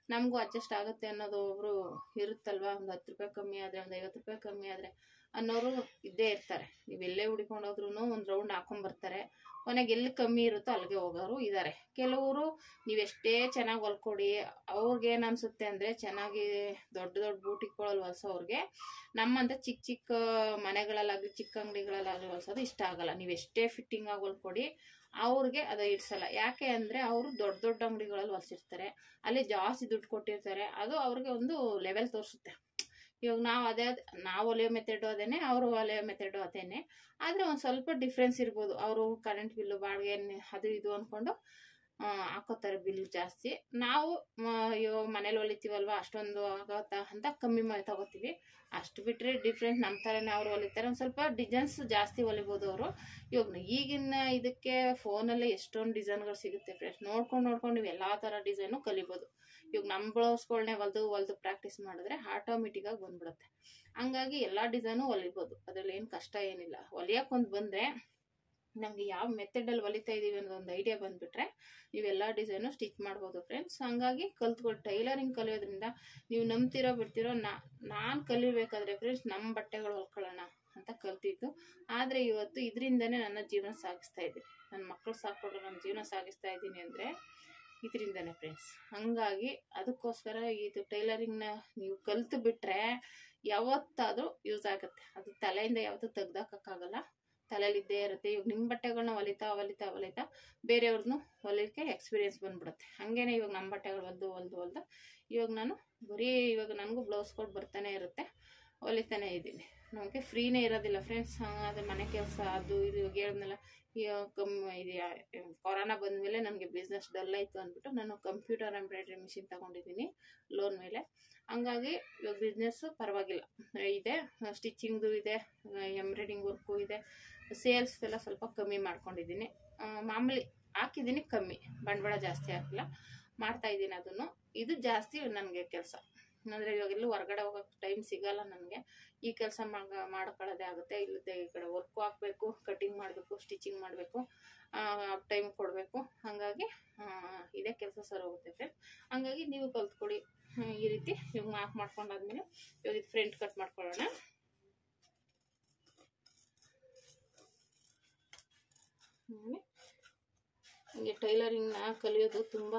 ನಮಗೂ ಅಡ್ಜಸ್ಟ್ ಆಗುತ್ತೆ ಅನ್ನೋದು ಒಬ್ರು ಇರುತ್ತಲ್ವಾ ಒಂದು ಹತ್ತು ರೂಪಾಯಿ ಕಮ್ಮಿ ಆದರೆ ಒಂದು ಐವತ್ತು ರೂಪಾಯಿ ಕಮ್ಮಿ ಆದರೆ ಅನ್ನೋರು ಇದ್ದೇ ಇರ್ತಾರೆ ನೀವು ಎಲ್ಲೇ ಹುಡ್ಕೊಂಡು ಹೋದ್ರೂ ಒಂದು ರೌಂಡ್ ಹಾಕೊಂಡ್ಬರ್ತಾರೆ ಕೊನೆಗೆ ಎಲ್ಲಿ ಕಮ್ಮಿ ಇರುತ್ತೋ ಅಲ್ಲಿಗೆ ಹೋಗೋರು ಇದ್ದಾರೆ ಕೆಲವರು ನೀವೆಷ್ಟೇ ಚೆನ್ನಾಗಿ ಹೊಲ್ಕೊಡಿ ಅವ್ರಿಗೆ ಏನು ಅನಿಸುತ್ತೆ ಅಂದರೆ ಚೆನ್ನಾಗಿ ದೊಡ್ಡ ದೊಡ್ಡ ಬೂಟಿಗಳಲ್ಲಿ ಹೊಲ್ಸೋರ್ಗೆ ನಮ್ಮಂತ ಚಿಕ್ಕ ಚಿಕ್ಕ ಮನೆಗಳಲ್ಲಾಗಲಿ ಚಿಕ್ಕ ಅಂಗಡಿಗಳಲ್ಲಾಗಲಿ ಹೊಲ್ಸೋದು ಇಷ್ಟ ಆಗಲ್ಲ ನೀವು ಎಷ್ಟೇ ಫಿಟ್ಟಿಂಗ್ ಆಗಿ ಹೊಲ್ಕೊಡಿ ಅವ್ರಿಗೆ ಅದು ಇಡ್ಸಲ್ಲ ಯಾಕೆ ಅಂದರೆ ಅವರು ದೊಡ್ಡ ದೊಡ್ಡ ಅಂಗಡಿಗಳಲ್ಲಿ ಹೊಲ್ಸಿರ್ತಾರೆ ಅಲ್ಲಿ ಜಾಸ್ತಿ ದುಡ್ಡು ಕೊಟ್ಟಿರ್ತಾರೆ ಅದು ಅವ್ರಿಗೆ ಒಂದು ಲೆವೆಲ್ ತೋರಿಸುತ್ತೆ ಇವಾಗ ನಾವು ಅದೇ ನಾವು ಹೊಲಿಯೋ ಮೆಥಡು ಅದೇನೆ ಅವರು ಹೊಲಿಯೋ ಮೆಥಡು ಅದೇನೆ ಆದರೆ ಒಂದು ಸ್ವಲ್ಪ ಡಿಫ್ರೆನ್ಸ್ ಇರ್ಬೋದು ಅವರು ಕರೆಂಟ್ ಬಿಲ್ಲು ಬಾಡಿಗೆ ಅದು ಇದು ಅಂದ್ಕೊಂಡು ಹಾಕೋತಾರೆ ಬಿಲ್ ಜಾಸ್ತಿ ನಾವು ಮ- ಇವಾಗ ಮನೇಲಿ ಹೊಲಿತೀವಲ್ವ ಅಷ್ಟೊಂದು ಆಗತ್ತಾ ಅಂತ ಕಮ್ಮಿ ಮಾಡಿ ತಗೋತೀವಿ ಅಷ್ಟು ಬಿಟ್ಟರೆ ಡಿಫ್ರೆಂಟ್ ನಮ್ಮ ಥರನೇ ಅವ್ರು ಹೊಲಿತಾರೆ ಒಂದು ಸ್ವಲ್ಪ ಡಿಸೈನ್ಸ್ ಜಾಸ್ತಿ ಹೊಲಿಬೋದು ಅವರು ಇವಾಗ ಈಗಿನ ಇದಕ್ಕೆ ಫೋನಲ್ಲೇ ಎಷ್ಟೊಂದು ಡಿಸೈನ್ಗಳು ಸಿಗುತ್ತೆ ಫ್ರೆಂಡ್ಸ್ ನೋಡ್ಕೊಂಡು ನೋಡ್ಕೊಂಡು ನೀವು ಎಲ್ಲ ಥರ ಡಿಸೈನು ಕಲಿಬೋದು ಇವಾಗ ನಮ್ಮ ಬ್ಲೌಸ್ಗಳನ್ನೇ ಹೊಲ್ದು ಹೊಲ್ದು ಪ್ರಾಕ್ಟೀಸ್ ಮಾಡಿದ್ರೆ ಆಟೋಮೆಟಿಕ್ಕಾಗಿ ಬಂದ್ಬಿಡುತ್ತೆ ಹಂಗಾಗಿ ಎಲ್ಲ ಡಿಸೈನು ಹೊಲಿಬೋದು ಅದ್ರಲ್ಲಿ ಏನು ಕಷ್ಟ ಏನಿಲ್ಲ ಹೊಲಿಯೋಕೆ ಒಂದು ಬಂದರೆ ನಮಗೆ ಯಾವ ಮೆಥಡಲ್ಲಿ ಹೊಲಿತಾ ಇದ್ದೀವಿ ಅನ್ನೋದು ಒಂದು ಐಡಿಯಾ ಬಂದುಬಿಟ್ರೆ ನೀವೆಲ್ಲ ಡಿಸೈನು ಸ್ಟಿಚ್ ಮಾಡ್ಬೋದು ಫ್ರೆಂಡ್ಸ್ ಹಂಗಾಗಿ ಕಲ್ತ್ಕೊಂಡು ಟೈಲರಿಂಗ್ ಕಲಿಯೋದ್ರಿಂದ ನೀವು ನಂಬ್ತಿರೋ ಬಿಡ್ತಿರೋ ನಾ ನಾನು ಕಲಿಬೇಕಾದ್ರೆ ಫ್ರೆಂಡ್ಸ್ ನಮ್ಮ ಬಟ್ಟೆಗಳು ಹೊಲ್ಕೊಳ್ಳೋಣ ಅಂತ ಕಲ್ತಿದ್ದು ಆದರೆ ಇವತ್ತು ಇದರಿಂದನೇ ನನ್ನ ಜೀವನ ಸಾಗಿಸ್ತಾ ಇದ್ದೀನಿ ನನ್ನ ಮಕ್ಕಳು ಸಾಕೊಂಡು ನನ್ನ ಜೀವನ ಸಾಗಿಸ್ತಾ ಇದ್ದೀನಿ ಅಂದರೆ ಇದರಿಂದನೇ ಫ್ರೆಂಡ್ಸ್ ಹಂಗಾಗಿ ಅದಕ್ಕೋಸ್ಕರ ಇದು ಟೈಲರಿಂಗ್ನ ನೀವು ಕಲ್ತು ಬಿಟ್ಟರೆ ಯಾವತ್ತಾದರೂ ಯೂಸ್ ಆಗುತ್ತೆ ಅದು ತಲೆಯಿಂದ ಯಾವತ್ತೂ ತೆಗ್ದಾಕಕ್ಕಾಗಲ್ಲ ತಲೆಯಲ್ಲಿದ್ದೇ ಇರುತ್ತೆ ಇವಾಗ ನಿಮ್ಮ ಬಟ್ಟೆಗಳನ್ನ ಹೊಲಿತಾ ಹೊಲಿತಾ ಹೊಲಿತಾ ಬೇರೆಯವ್ರದ್ದು ಹೊಲಿಯೋಕ್ಕೆ ಎಕ್ಸ್ಪೀರಿಯೆನ್ಸ್ ಬಂದ್ಬಿಡುತ್ತೆ ಹಾಗೇನೆ ಇವಾಗ ನಮ್ಮ ಬಟ್ಟೆಗಳು ಹೊಲ್ದು ಹೊಲ್ದು ಹೊಲ್ದು ಇವಾಗ ನಾನು ಬರೀ ಇವಾಗ ನನಗೂ ಬ್ಲೌಸ್ ಕೊಟ್ಟು ಬರ್ತಾನೆ ಇರುತ್ತೆ ಹೊಲಿತಾನೆ ಇದ್ದೀನಿ ನಮಗೆ ಫ್ರೀನೇ ಇರೋದಿಲ್ಲ ಫ್ರೆಂಡ್ಸ್ ಅದು ಮನೆ ಕೆಲಸ ಅದು ಇದು ಇವಾಗ ಹೇಳಿದ್ನಲ್ಲ ಇವಾಗ ಕಮ್ಮಿ ಇದು ಕೊರೋನಾ ಬಂದಮೇಲೆ ನನಗೆ ಬಿಸ್ನೆಸ್ ಡಲ್ ಆಯಿತು ಅಂದ್ಬಿಟ್ಟು ನಾನು ಕಂಪ್ಯೂಟರ್ ಎಂಬ್ರಾಯ್ಡ್ರಿ ಮಿಷಿನ್ ತಗೊಂಡಿದ್ದೀನಿ ಲೋನ್ ಮೇಲೆ ಹಂಗಾಗಿ ಇವಾಗ ಬಿಸ್ನೆಸ್ಸು ಪರವಾಗಿಲ್ಲ ಇದೆ ಸ್ಟಿಚಿಂಗ್ದು ಇದೆ ಎಂಬ್ರಾಯ್ಡಿಂಗ್ ವರ್ಕು ಇದೆ ಸೇಲ್ಸ್ ಎಲ್ಲ ಸ್ವಲ್ಪ ಕಮ್ಮಿ ಮಾಡ್ಕೊಂಡಿದ್ದೀನಿ ಆ, ಮಾಮೂಲಿ ಹಾಕಿದ್ದೀನಿ ಕಮ್ಮಿ ಬಂಡವಾಳ ಜಾಸ್ತಿ ಹಾಕಿಲ್ಲ ಮಾಡ್ತಾ ಇದ್ದೀನಿ ಅದನ್ನು ಇದು ಜಾಸ್ತಿ ನನಗೆ ಕೆಲಸ ಅಂದರೆ ಇವಾಗೆಲ್ಲೂ ಹೊರಗಡೆ ಹೋಗೋಕೆ ಟೈಮ್ ಸಿಗಲ್ಲ ನನಗೆ ಈ ಕೆಲಸ ಮಾಡ್ಕೊಳ್ಳೋದೇ ಆಗುತ್ತೆ ಇಲ್ಲದೆ ಈ ಕಡೆ ವರ್ಕು ಹಾಕಬೇಕು ಕಟಿಂಗ್ ಮಾಡಬೇಕು ಸ್ಟಿಚಿಂಗ್ ಮಾಡಬೇಕು ಟೈಮ್ ಕೊಡಬೇಕು ಹಾಗಾಗಿ ಆ, ಇದೇ ಕೆಲಸ ಸರ್ ಹೋಗುತ್ತೆ ಫ್ರೆಂಡ್ ಹಂಗಾಗಿ ನೀವು ಕಲ್ತ್ಕೊಡಿ ಹ್ಮ್, ಈ ರೀತಿ ಇವಾಗ ಮಾರ್ಕ್ ಮಾಡ್ಕೊಂಡಾದ್ಮೇಲೆ ಇವಾಗ ಇದು ಫ್ರಂಟ್ ಕಟ್ ಮಾಡ್ಕೊಳ್ಳೋಣ ಹ್ಮ್. ಹಂಗೆ ಟೈಲರಿಂಗ್ನ ಕಲಿಯೋದು ತುಂಬ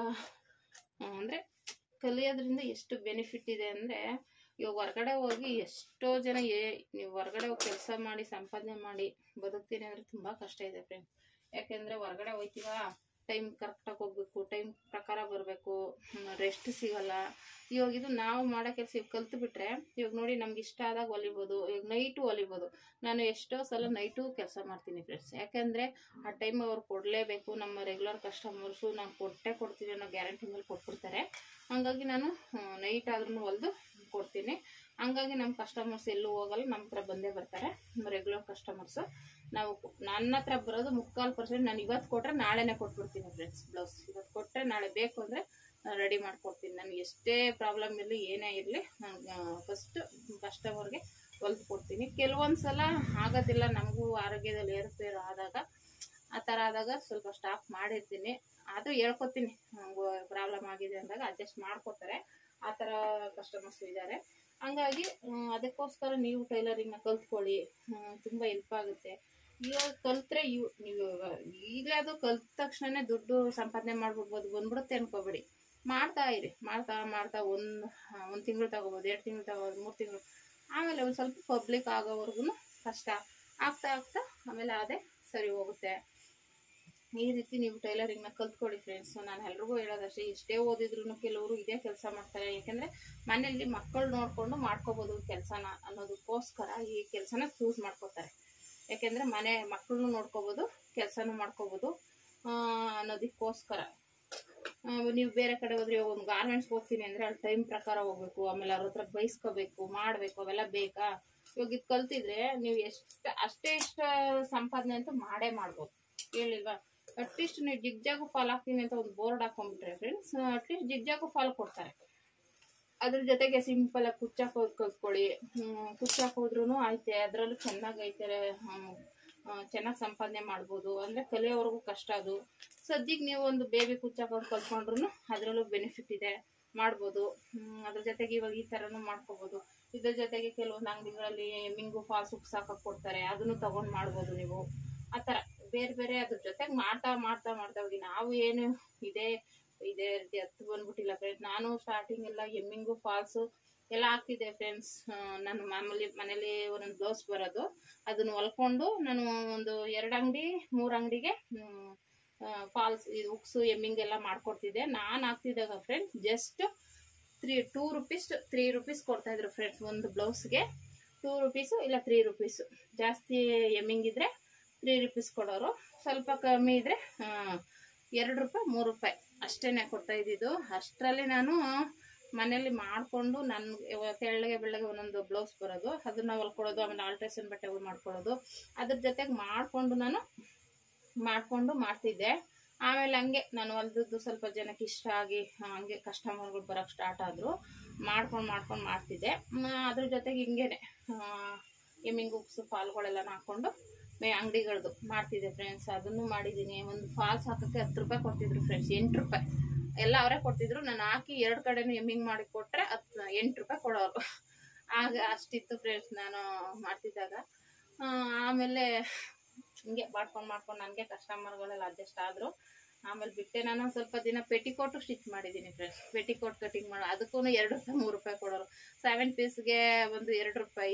ಅಂದರೆ ಕಲಿಯೋದ್ರಿಂದ ಎಷ್ಟು ಬೆನಿಫಿಟ್ ಇದೆ ಅಂದರೆ ಇವಾಗ ಹೊರಗಡೆ ಹೋಗಿ ಎಷ್ಟೋ ಜನ ಏ ನೀವು ಹೊರಗಡೆ ಹೋಗಿ ಕೆಲಸ ಮಾಡಿ ಸಂಪಾದನೆ ಮಾಡಿ ಬದುಕ್ತೀನಿ ಅಂದರೆ ತುಂಬ ಕಷ್ಟ ಇದೆ ಫ್ರೆಂಡ್ ಯಾಕೆಂದರೆ ಹೊರಗಡೆ ಹೋಗ್ತೀವಾ ಟೈಮ್ ಕರೆಕ್ಟಾಗಿ ಹೋಗ್ಬೇಕು ಟೈಮ್ ಪ್ರಕಾರ ಬರಬೇಕು ರೆಸ್ಟ್ ಸಿಗಲ್ಲ ಇವಾಗ ಇದು ನಾವು ಮಾಡೋ ಕೆಲಸ ಇವಾಗ ಕಲ್ತು ಬಿಟ್ರೆ ಇವಾಗ ನೋಡಿ ನಮ್ಗೆ ಇಷ್ಟ ಆದಾಗ ಹೊಲಿಬೋದು ಇವಾಗ ನೈಟು ಹೊಲಿಬೋದು ನಾನು ಎಷ್ಟೋ ಸಲ ನೈಟು ಕೆಲಸ ಮಾಡ್ತೀನಿ ಫ್ರೆಂಡ್ಸ್ ಯಾಕೆಂದರೆ ಆ ಟೈಮ್ ಅವ್ರು ಕೊಡಲೇಬೇಕು ನಮ್ಮ ರೆಗ್ಯುಲರ್ ಕಸ್ಟಮರ್ಸು ನಾನು ಕೊಟ್ಟೆ ಕೊಡ್ತೀವಿ ಅನ್ನೋ ಗ್ಯಾರಂಟಿ ಮೇಲೆ ಕೊಟ್ಬಿಡ್ತಾರೆ ಹಾಗಾಗಿ ನಾನು ನೈಟ್ ಆದ್ರೂ ಹೊಲಿದು ಕೊಡ್ತೀನಿ ಹಂಗಾಗಿ ನಮ್ಮ ಕಸ್ಟಮರ್ಸ್ ಎಲ್ಲೂ ಹೋಗಲ್ಲ ನಮ್ಮ ಹತ್ರ ಬಂದೇ ಬರ್ತಾರೆ ರೆಗ್ಯುಲರ್ ಕಸ್ಟಮರ್ಸು ನಾವು ನನ್ನ ಹತ್ರ ಬರೋದು ಮುಕ್ಕಾಲು ಪರ್ಸೆಂಟ್ ನಾನು ಇವತ್ತು ಕೊಟ್ಟರೆ ನಾಳೆನೇ ಕೊಟ್ಬಿಡ್ತೀನಿ ಫ್ರೆಂಡ್ಸ್ ಬ್ಲೌಸ್ ಇವತ್ತು ಕೊಟ್ಟರೆ ನಾಳೆ ಬೇಕು ಅಂದರೆ ರೆಡಿ ಮಾಡ್ಕೊಡ್ತೀನಿ ನನಗೆ ಎಷ್ಟೇ ಪ್ರಾಬ್ಲಮ್ ಇರಲಿ ಏನೇ ಇರಲಿ ನಾನು ಫಸ್ಟ್ ಕಸ್ಟಮರ್ಗೆ ಹೊಲ್ದು ಕೊಡ್ತೀನಿ ಕೆಲವೊಂದು ಸಲ ಆಗೋದಿಲ್ಲ ನಮಗೂ ಆರೋಗ್ಯದಲ್ಲಿ ಏರುಪೇರು ಆದಾಗ ಆ ಥರ ಆದಾಗ ಸ್ವಲ್ಪ ಸ್ಟಾಪ್ ಮಾಡಿರ್ತೀನಿ ಆದರೂ ಹೇಳ್ಕೊತೀನಿ ಪ್ರಾಬ್ಲಮ್ ಆಗಿದೆ ಅಂದಾಗ ಅಡ್ಜಸ್ಟ್ ಮಾಡ್ಕೊತಾರೆ ಆ ಥರ ಕಸ್ಟಮರ್ಸ್ ಇದ್ದಾರೆ ಹಂಗಾಗಿ ಹ್ಮ್, ಅದಕ್ಕೋಸ್ಕರ ನೀವು ಟೈಲರಿಂಗ್ನ ಕಲ್ತ್ಕೊಳ್ಳಿ ತುಂಬ ಹೆಲ್ಪ್ ಆಗುತ್ತೆ ಇವಾಗ ಕಲ್ತ್ರೆ ಇವು ನೀವು ಈಗಲೇ ಅದು ಕಲ್ತ ತಕ್ಷಣನೇ ದುಡ್ಡು ಸಂಪಾದನೆ ಮಾಡ್ಬಿಡ್ಬೋದು ಬಂದ್ಬಿಡುತ್ತೆ ಅನ್ಕೋಬೇಡಿ ಮಾಡ್ತಾ ಇರಿ ಮಾಡ್ತಾ ಮಾಡ್ತಾ ಒಂದು ಒಂದು ತಿಂಗಳು ತಗೋಬೋದು ಎರಡು ತಿಂಗಳು ತಗೋಬೋದು ಮೂರು ತಿಂಗಳು ಆಮೇಲೆ ಒಂದು ಸ್ವಲ್ಪ ಪಬ್ಲಿಕ್ ಆಗೋವರೆಗೂ ಕಷ್ಟ ಆಗ್ತಾ ಆಗ್ತಾ ಆಮೇಲೆ ಅದೇ ಸರಿ ಹೋಗುತ್ತೆ ಈ ರೀತಿ ನೀವು ಟೈಲರಿಂಗ್ನ ಕಲ್ತ್ಕೊಳ್ಳಿ ಫ್ರೆಂಡ್ಸ್ ನಾನು ಎಲ್ರಿಗೂ ಹೇಳೋದಷ್ಟೇ ಎಷ್ಟೇ ಓದಿದ್ರು ಕೆಲವರು ಇದೇ ಕೆಲಸ ಮಾಡ್ತಾರೆ ಯಾಕೆಂದರೆ ಮನೆಯಲ್ಲಿ ಮಕ್ಕಳು ನೋಡಿಕೊಂಡು ಮಾಡ್ಕೋಬೋದು ಕೆಲಸನ ಅನ್ನೋದಕ್ಕೋಸ್ಕರ ಈ ಕೆಲಸನ ಚೂಸ್ ಮಾಡ್ಕೋತಾರೆ ಯಾಕೆಂದರೆ ಮನೆ ಮಕ್ಕಳನ್ನು ನೋಡ್ಕೋಬೋದು ಕೆಲಸನೂ ಮಾಡ್ಕೋಬೋದು ಆ, ಅನ್ನೋದಕ್ಕೋಸ್ಕರ ಆ, ನೀವು ಬೇರೆ ಕಡೆ ಹೋದ್ರೆ ಒಂದು ಗಾರ್ಮೆಂಟ್ಸ್ಗೆ ಹೋಗ್ತೀನಿ ಅಂದರೆ ಅಲ್ಲಿ ಟೈಮ್ ಪ್ರಕಾರ ಹೋಗ್ಬೇಕು ಆಮೇಲೆ ಅವ್ರ ಹತ್ರ ಬೈಸ್ಕೋಬೇಕು ಮಾಡಬೇಕು ಅವೆಲ್ಲ ಬೇಕಾ ಇವಾಗ ಇದು ಕಲ್ತಿದ್ರೆ ನೀವು ಎಷ್ಟು ಅಷ್ಟೇ ಇಷ್ಟ ಸಂಪಾದನೆ ಅಂತೂ ಮಾಡೇ ಮಾಡ್ಬೋದು ಹೇಳಿಲ್ವಾ ಅಟ್ಲೀಸ್ಟ್ ನೀವು ಜಿಗ್ಜಾಗು ಫಾಲ್ ಹಾಕ್ತೀನಿ ಅಂತ ಒಂದು ಬೋರ್ಡ್ ಹಾಕೊಂಡ್ಬಿಟ್ರೆ ಫ್ರೆಂಡ್ಸ್ ಅಟ್ಲೀಸ್ಟ್ ಜಿಗ್ಜಾಗು ಫಾಲ್ ಕೊಡ್ತಾರೆ ಅದ್ರ ಜೊತೆಗೆ ಸಿಂಪಲ್ ಆಗಿ ಕುಚ್ಚಾಕ್ ಹೋಗಿ ಕಲ್ತ್ಕೊಳ್ಳಿ ಕುಚ್ಚಾಕ್ ಹೋದ್ರೂ ಐತೆ ಅದರಲ್ಲೂ ಚೆನ್ನಾಗಿ ಐತೆ ಚೆನ್ನಾಗಿ ಸಂಪಾದನೆ ಮಾಡ್ಬೋದು ಅಂದರೆ ಕಲಿಯೋವರೆಗೂ ಕಷ್ಟ ಅದು ಸದ್ಯಕ್ಕೆ ನೀವು ಒಂದು ಬೇಬಿ ಕುಚ್ಚಾಕೋದು ಕಲ್ತ್ಕೊಂಡ್ರು ಅದರಲ್ಲೂ ಬೆನಿಫಿಟ್ ಇದೆ ಮಾಡ್ಬೋದು ಹ್ಮ್, ಅದ್ರ ಜೊತೆಗೆ ಇವಾಗ ಈ ಥರನೂ ಮಾಡ್ಕೋಬೋದು ಇದ್ರ ಜೊತೆಗೆ ಕೆಲವೊಂದು ಅಂಗಡಿಗಳಲ್ಲಿ ಮಿಂಗು ಫಾಲ್ಸ್ ಉಕ್ಸಾಕಕ್ಕೆ ಕೊಡ್ತಾರೆ ಅದನ್ನು ತಗೊಂಡು ಮಾಡ್ಬೋದು ನೀವು ಆ ಥರ ಬೇರೆ ಬೇರೆ ಅದ್ರ ಜೊತೆಗೆ ಮಾಡ್ತಾ ಮಾಡ್ತಾ ಮಾಡ್ತಾ ಹೋಗಿ ನಾವು ಏನು ಇದೇ ಇದೇ ರೀತಿ ಹತ್ತು ಬಂದ್ಬಿಟ್ಟಿಲ್ಲ ಫ್ರೆಂಡ್ಸ್ ನಾನು ಸ್ಟಾರ್ಟಿಂಗ್ ಎಲ್ಲ ಎಮ್ಮಿಂಗು ಫಾಲ್ಸು ಎಲ್ಲ ಆಗ್ತಿದೆ ಫ್ರೆಂಡ್ಸ್ ನನ್ನ ಮಾಮೂಲಿ ಮನೇಲಿ ಒಂದೊಂದು ಬ್ಲೌಸ್ ಬರೋದು ಅದನ್ನು ಹೊಲ್ಕೊಂಡು ನಾನು ಒಂದು ಎರಡು ಅಂಗಡಿ ಮೂರು ಅಂಗಡಿಗೆ ಫಾಲ್ಸ್ ಇದು ಉಕ್ಸು ಎಮ್ಮಿಂಗ್ ಎಲ್ಲ ಮಾಡ್ಕೊಡ್ತಿದ್ದೆ ನಾನು ಆಗ್ತಿದ್ದಾಗ friends just three two rupees three rupees ಕೊಡ್ತಾ ಇದ್ರು ಫ್ರೆಂಡ್ಸ್ ಒಂದು ಬ್ಲೌಸ್ಗೆ ಟೂ ರುಪೀಸು ಇಲ್ಲ ತ್ರೀ ರುಪೀಸು ಜಾಸ್ತಿ ಎಮ್ಮಿಂಗ್ ಇದ್ರೆ ತ್ರೀ ರುಪೀಸ್ ಕೊಡೋರು ಸ್ವಲ್ಪ ಕಮ್ಮಿ ಇದ್ರೆ ಎರಡು ರೂಪಾಯಿ ಮೂರು ರೂಪಾಯಿ ಅಷ್ಟೇ ಕೊಡ್ತಾ ಇದ್ದಿದ್ದು ಅಷ್ಟರಲ್ಲಿ ನಾನು ಮನೇಲಿ ಮಾಡಿಕೊಂಡು ನನಗೆ ತೆಳ್ಳಗೆ ಬೆಳ್ಳಗೆ ಒಂದೊಂದು ಬ್ಲೌಸ್ ಬರೋದು ಅದನ್ನ ಹೊಲ್ಕೊಡೋದು ಆಮೇಲೆ ಆಲ್ಟ್ರೇಷನ್ ಬಟ್ಟೆಗಳು ಮಾಡ್ಕೊಳ್ಳೋದು ಅದ್ರ ಜೊತೆಗೆ ಮಾಡಿಕೊಂಡು ನಾನು ಮಾಡಿಕೊಂಡು ಮಾಡ್ತಿದ್ದೆ ಆಮೇಲೆ ಹಂಗೆ ನಾನು ಹೊಲ್ದದ್ದು ಸ್ವಲ್ಪ ಜನಕ್ಕೆ ಇಷ್ಟ ಆಗಿ ಹಂಗೆ ಕಸ್ಟಮರ್ಗಳು ಬರೋಕ್ಕೆ ಸ್ಟಾರ್ಟ್ ಆದರು ಮಾಡ್ಕೊಂಡು ಮಾಡ್ಕೊಂಡು ಮಾಡ್ತಿದ್ದೆ ಮ, ಅದ್ರ ಜೊತೆಗೆ ಹಿಂಗೇನೆ ಎಮ್ಮಿಂಗ್ ಉಕ್ಸು ಫಾಲ್ಗಳೆಲ್ಲ ಹಾಕ್ಕೊಂಡು ಮೇ ಅಂಗಡಿಗಳದ್ದು ಮಾಡ್ತಿದ್ದೆ ಫ್ರೆಂಡ್ಸ್ ಅದನ್ನು ಮಾಡಿದ್ದೀನಿ ಒಂದು ಫಾಲ್ಸ್ ಹಾಕೋಕ್ಕೆ ಹತ್ತು ರೂಪಾಯಿ ಕೊಡ್ತಿದ್ರು ಫ್ರೆಂಡ್ಸ್ ಎಂಟು ರೂಪಾಯಿ ಎಲ್ಲ ಅವರೇ ಕೊಡ್ತಿದ್ರು ನಾನು ಹಾಕಿ ಎರಡು ಕಡೆನೂ ಎಮ್ಮಿಂಗ್ ಮಾಡಿ ಕೊಟ್ಟರೆ ಹತ್ತು ಎಂಟು ರೂಪಾಯಿ ಕೊಡೋರು ಆಗ ಅಷ್ಟಿತ್ತು ಫ್ರೆಂಡ್ಸ್ ನಾನು ಮಾಡ್ತಿದ್ದಾಗ ಆ, ಆಮೇಲೆ ಹಿಂಗೆ ಮಾಡ್ಕೊಂಡು ಮಾಡ್ಕೊಂಡು ನನಗೆ ಕಸ್ಟಮರ್ಗಳೆಲ್ಲ ಅಡ್ಜಸ್ಟ್ ಆದರು ಆಮೇಲೆ ಬಿಟ್ಟೆ ನಾನು ಸ್ವಲ್ಪ ದಿನ ಪೆಟಿಕೋಟು ಸ್ಟಿಚ್ ಮಾಡಿದ್ದೀನಿ ಫ್ರೆಂಡ್ಸ್ ಪೆಟಿಕೋಟ್ ಕಟಿಂಗ್ ಮಾಡೋ ಅದಕ್ಕೂ ಎರಡು ರೂಪಾಯಿ ಮೂರು ರೂಪಾಯಿ ಕೊಡೋರು ಸೆವೆನ್ ಪೀಸ್ಗೆ ಒಂದು ಎರಡು ರೂಪಾಯಿ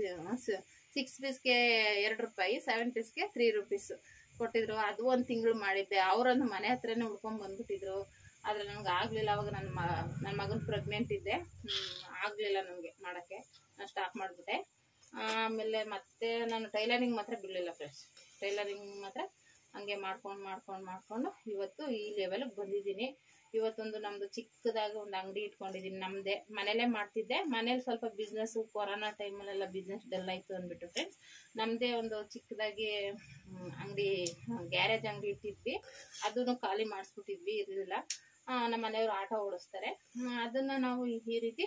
ಸಿಕ್ಸ್ ಪೀಸ್ಗೆ ಎರಡು ರೂಪಾಯಿ ಸೆವೆನ್ ಪೀಸ್ಗೆ ತ್ರೀ ರುಪೀಸ್ ಕೊಟ್ಟಿದ್ರು ಅದು ಒಂದು ತಿಂಗಳು ಮಾಡಿದ್ದೆ ಅವರೊಂದು ಮನೆ ಹತ್ರನೇ ಹುಡ್ಕೊಂಡ್ ಬಂದ್ಬಿಟ್ಟಿದ್ರು ಆದರೆ ನನಗೆ ಆಗಲಿಲ್ಲ ಅವಾಗ ನನ್ನ ಮ ನನ್ನ ಮಗನ ಪ್ರೆಗ್ನೆಂಟ್ ಇದ್ದೆ ಆಗಲಿಲ್ಲ ನನಗೆ ಮಾಡೋಕ್ಕೆ ನಾನು ಸ್ಟಾಪ್ ಮಾಡಿಬಿಟ್ಟೆ ಆಮೇಲೆ ಮತ್ತೆ ನಾನು ಟೈಲರಿಂಗ್ ಮಾತ್ರ ಬಿಡಲಿಲ್ಲ ಫ್ರೆಂಡ್ಸ್ ಟೈಲರಿಂಗ್ ಮಾತ್ರ ಹಂಗೆ ಮಾಡ್ಕೊಂಡು ಮಾಡ್ಕೊಂಡು ಮಾಡ್ಕೊಂಡು ಇವತ್ತು ಈ ಲೆವೆಲ್ಗೆ ಬಂದಿದ್ದೀನಿ ಇವತ್ತೊಂದು ನಮ್ಮದು ಚಿಕ್ಕದಾಗಿ ಒಂದು ಅಂಗಡಿ ಇಟ್ಕೊಂಡಿದ್ದೀನಿ ನಮ್ಮದೇ ಮನೇಲೇ ಮಾಡ್ತಿದ್ದೆ ಮನೇಲಿ ಸ್ವಲ್ಪ ಬಿಸ್ನೆಸ್ಸು ಕೊರೋನಾ ಟೈಮಲ್ಲೆಲ್ಲ ಬಿಸ್ನೆಸ್ ಡಲ್ ಆಯಿತು ಅಂದ್ಬಿಟ್ಟು ಫ್ರೆಂಡ್ಸ್ ನಮ್ಮದೇ ಒಂದು ಚಿಕ್ಕದಾಗಿ ಅಂಗಡಿ ಗ್ಯಾರೇಜ್ ಅಂಗಡಿ ಇಟ್ಟಿದ್ವಿ ಅದನ್ನು ಖಾಲಿ ಮಾಡಿಸ್ಬಿಟ್ಟಿದ್ವಿ ಇರಲಿಲ್ಲ ನಮ್ಮ ಮನೆಯವರು ಆಟೋ ಓಡಿಸ್ತಾರೆ ಅದನ್ನು ನಾವು ಈ ಈ ರೀತಿ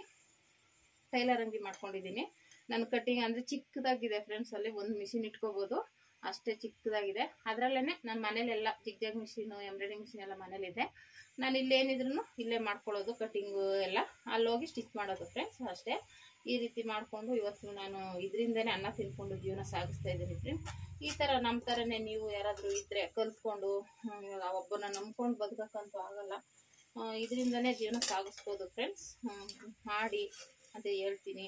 ಟೈಲರ್ ಅಂಗಡಿ ಮಾಡ್ಕೊಂಡಿದ್ದೀನಿ ನನ್ನ ಕಟ್ಟಿಂಗ್ ಅಂದರೆ ಚಿಕ್ಕದಾಗಿದೆ ಫ್ರೆಂಡ್ಸ್ ಅಲ್ಲಿ ಒಂದು ಮಿಷಿನ್ ಇಟ್ಕೋಬೋದು ಅಷ್ಟೇ ಚಿಕ್ಕದಾಗಿದೆ ಅದರಲ್ಲೇ ನನ್ನ ಮನೇಲೆಲ್ಲ zigzag machine embroidering machine ಎಲ್ಲ ಮನೇಲಿದೆ ನಾನು ಇಲ್ಲೇನಿದ್ರು ಇಲ್ಲೇ ಮಾಡ್ಕೊಳ್ಳೋದು ಕಟ್ಟಿಂಗು ಎಲ್ಲ ಅಲ್ಲಿ ಹೋಗಿ ಸ್ಟಿಚ್ ಮಾಡೋದು ಫ್ರೆಂಡ್ಸ್ ಅಷ್ಟೇ ಈ ರೀತಿ ಮಾಡಿಕೊಂಡು ಇವತ್ತು ನಾನು ಇದರಿಂದನೇ ಅನ್ನ ತಿನ್ಕೊಂಡು ಜೀವನ ಸಾಗಿಸ್ತಾ ಇದ್ದೀನಿ ಫ್ರೆಂಡ್ಸ್ ಈ ಥರ ನಮ್ಮ ಥರನೇ ನೀವು ಯಾರಾದರೂ ಇದ್ದರೆ ಕಲ್ತ್ಕೊಂಡು ಹ್ಮ್, ಇವಾಗ ಒಬ್ಬನ ನಂಬ್ಕೊಂಡು ಬದುಕಕ್ಕಂತೂ ಆಗಲ್ಲ ಇದರಿಂದನೇ ಜೀವನ ಸಾಗಿಸ್ಬೋದು ಫ್ರೆಂಡ್ಸ್ ಮಾಡಿ ಅಂತ ಹೇಳ್ತೀನಿ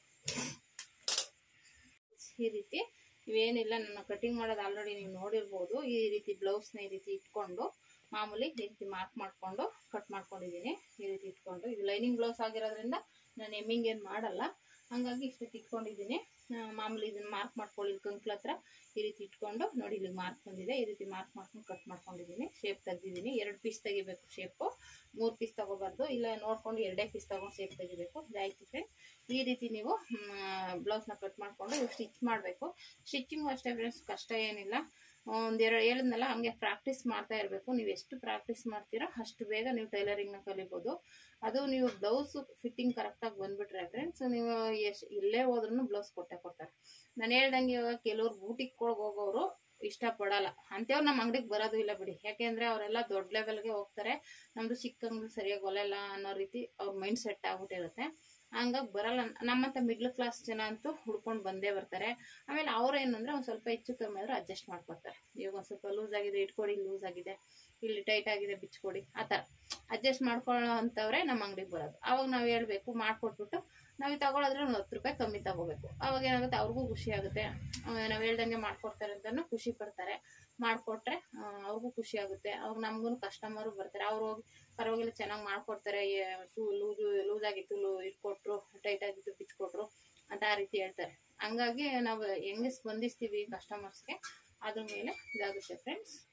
ಈ ರೀತಿ ಇವೇನಿಲ್ಲ ನನ್ನ ಕಟಿಂಗ್ ಮಾಡೋದು ಆಲ್ರೆಡಿ ನೀವು ನೋಡಿರ್ಬೋದು ಈ ರೀತಿ ಬ್ಲೌಸ್ನ ಈ ರೀತಿ ಇಟ್ಕೊಂಡು ಮಾಮೂಲಿ ಈ ರೀತಿ ಮಾರ್ಕ್ ಮಾಡಿಕೊಂಡು ಕಟ್ ಮಾಡ್ಕೊಂಡಿದ್ದೀನಿ ಈ ರೀತಿ ಇಟ್ಕೊಂಡು ಇದು ಲೈನಿಂಗ್ ಬ್ಲೌಸ್ ಆಗಿರೋದ್ರಿಂದ ನಾನು ಎಮ್ಮಿಂಗ್ ಏನು ಮಾಡಲ್ಲ ಹಾಗಾಗಿ ಇಷ್ಟು ಇಟ್ಕೊಂಡಿದ್ದೀನಿ ಆ, ಮಾಮೂಲಿ ಇದನ್ನ ಮಾರ್ಕ್ ಮಾಡ್ಕೊಳ್ಳಿ ಕಂಕ್ಲ ಹತ್ರ ಈ ರೀತಿ ಇಟ್ಕೊಂಡು ನೋಡಿ ಇಲ್ಲಿ ಮಾರ್ಕ್ ಬಂದಿದೆ ಈ ರೀತಿ ಮಾರ್ಕ್ ಮಾಡ್ಕೊಂಡು ಕಟ್ ಮಾಡ್ಕೊಂಡಿದ್ದೀನಿ ಶೇಪ್ ತೆಗ್ದಿದ್ದೀನಿ ಎರಡು ಪೀಸ್ ತೆಗಿಬೇಕು ಶೇಪು ಮೂರು ಪೀಸ್ ತಗೋಬಾರ್ದು ಇಲ್ಲ ನೋಡ್ಕೊಂಡು ಎರಡೇ ಪೀಸ್ ತಗೊಂಡು ಶೇಪ್ ತೆಗಿಬೇಕು ಇದಾಯ್ತು ಫ್ರೆಂಡ್ಸ್ ಈ ರೀತಿ ನೀವು ಬ್ಲೌಸ್ನ ಕಟ್ ಮಾಡಿಕೊಂಡು ಸ್ಟಿಚ್ ಮಾಡಬೇಕು ಸ್ಟಿಚಿಂಗು ಅಷ್ಟೇ ಫ್ರೆಂಡ್ಸ್ ಕಷ್ಟ ಏನಿಲ್ಲ ಒಂದೆರಡು ಹೇಳಿದ್ನಲ್ಲ ಹಂಗೆ ಪ್ರಾಕ್ಟೀಸ್ ಮಾಡ್ತಾ ಇರಬೇಕು ನೀವು ಎಷ್ಟು ಪ್ರಾಕ್ಟೀಸ್ ಮಾಡ್ತೀರೋ ಅಷ್ಟು ಬೇಗ ನೀವು ಟೈಲರಿಂಗ್ನ ಕಲಿಬೋದು ಅದು ನೀವು ಬ್ಲೌಸ್ ಫಿಟ್ಟಿಂಗ್ ಕರೆಕ್ಟಾಗಿ ಬಂದ್ಬಿಟ್ರೆ ಫ್ರೆಂಡ್ಸ್ ನೀವು ಎಷ್ಟು ಎಲ್ಲೇ ಹೋದ್ರೂ ಬ್ಲೌಸ್ ಕೊಟ್ಟೆ ಕೊಡ್ತಾರೆ ನಾನು ಹೇಳ್ದಂಗೆ ಇವಾಗ ಕೆಲವ್ರು ಬೂಟಿಗೆ ಹೋಗೋರು ಇಷ್ಟಪಡಲ್ಲ ಅಂಥವ್ರು ನಮ್ಮ ಅಂಗಡಿಗೆ ಬರೋದು ಇಲ್ಲ ಬಿಡಿ ಯಾಕೆಂದರೆ ಅವರೆಲ್ಲ ದೊಡ್ಡ ಲೆವೆಲ್ಗೆ ಹೋಗ್ತಾರೆ ನಮ್ಮದು ಚಿಕ್ಕ ಅಂಗಡಿ ಸರಿಯಾಗಿ ಹೊಲೆಲ್ಲ ಅನ್ನೋ ರೀತಿ ಅವ್ರ ಮೈಂಡ್ ಸೆಟ್ ಆಗ್ಬಿಟ್ಟಿರುತ್ತೆ ಹಂಗಾಗಿ ಬರಲ್ಲ ನಮ್ಮಂಥ ಮಿಡ್ಲ್ ಕ್ಲಾಸ್ ಜನ ಅಂತೂ ಹುಡ್ಕೊಂಡು ಬಂದೇ ಬರ್ತಾರೆ ಆಮೇಲೆ ಅವ್ರು ಏನಂದ್ರೆ ಒಂದು ಸ್ವಲ್ಪ ಹೆಚ್ಚು ಕಮ್ಮಿ ಆದರೂ ಅಡ್ಜಸ್ಟ್ ಮಾಡ್ಕೊತಾರೆ ಇವಾಗ ಒಂದು ಸ್ವಲ್ಪ ಲೂಸ್ ಆಗಿದೆ ಇಟ್ಕೊಡಿ ಲೂಸ್ ಆಗಿದೆ ಇಲ್ಲಿ ಟೈಟ್ ಆಗಿದೆ ಬಿಚ್ಕೊಡಿ ಆ ಥರ ಅಡ್ಜಸ್ಟ್ ಮಾಡ್ಕೊಳ್ಳೋ ಅಂಥವ್ರೆ ನಮ್ಮ ಅಂಗಡಿಗೆ ಬರೋದು ಅವಾಗ ನಾವು ಹೇಳ್ಬೇಕು ಮಾಡಿಕೊಟ್ಬಿಟ್ಟು ನಾವು ತಗೊಳೋದ್ರೆ ಒಂದು ಹತ್ತು ರೂಪಾಯಿ ಕಮ್ಮಿ ತಗೋಬೇಕು ಅವಾಗ ಏನಾಗುತ್ತೆ ಅವ್ರಿಗೂ ಖುಷಿ ಆಗುತ್ತೆ ನಾವು ಹೇಳ್ದಂಗೆ ಮಾಡ್ಕೊಡ್ತಾರೆ ಅಂತಲೂ ಖುಷಿ ಪಡ್ತಾರೆ ಮಾಡಿಕೊಟ್ರೆ ಅವ್ರಿಗೂ ಖುಷಿ ಆಗುತ್ತೆ ಅವಾಗ ನಮಗೂ ಕಸ್ಟಮರು ಬರ್ತಾರೆ ಅವ್ರು ಹೋಗಿ ಪರವಾಗಿಲ್ಲ ಚೆನ್ನಾಗಿ ಮಾಡ್ಕೊಡ್ತಾರೆ ಶೂ ಲೂಸು ಲೂಸ್ ಆಗಿತ್ತು ಲೂ ಇಟ್ಕೊಟ್ರು ಟೈಟ್ ಆಗಿತ್ತು ಬಿಚ್ಕೊಟ್ರು ಅಂತ ಆ ರೀತಿ ಹೇಳ್ತಾರೆ ಹಂಗಾಗಿ ನಾವು ಹೆಂಗೆ ಸ್ಪಂದಿಸ್ತೀವಿ ಕಸ್ಟಮರ್ಸ್ಗೆ ಅದ್ರ ಮೇಲೆ ಇದಾಗುತ್ತೆ ಫ್ರೆಂಡ್ಸ್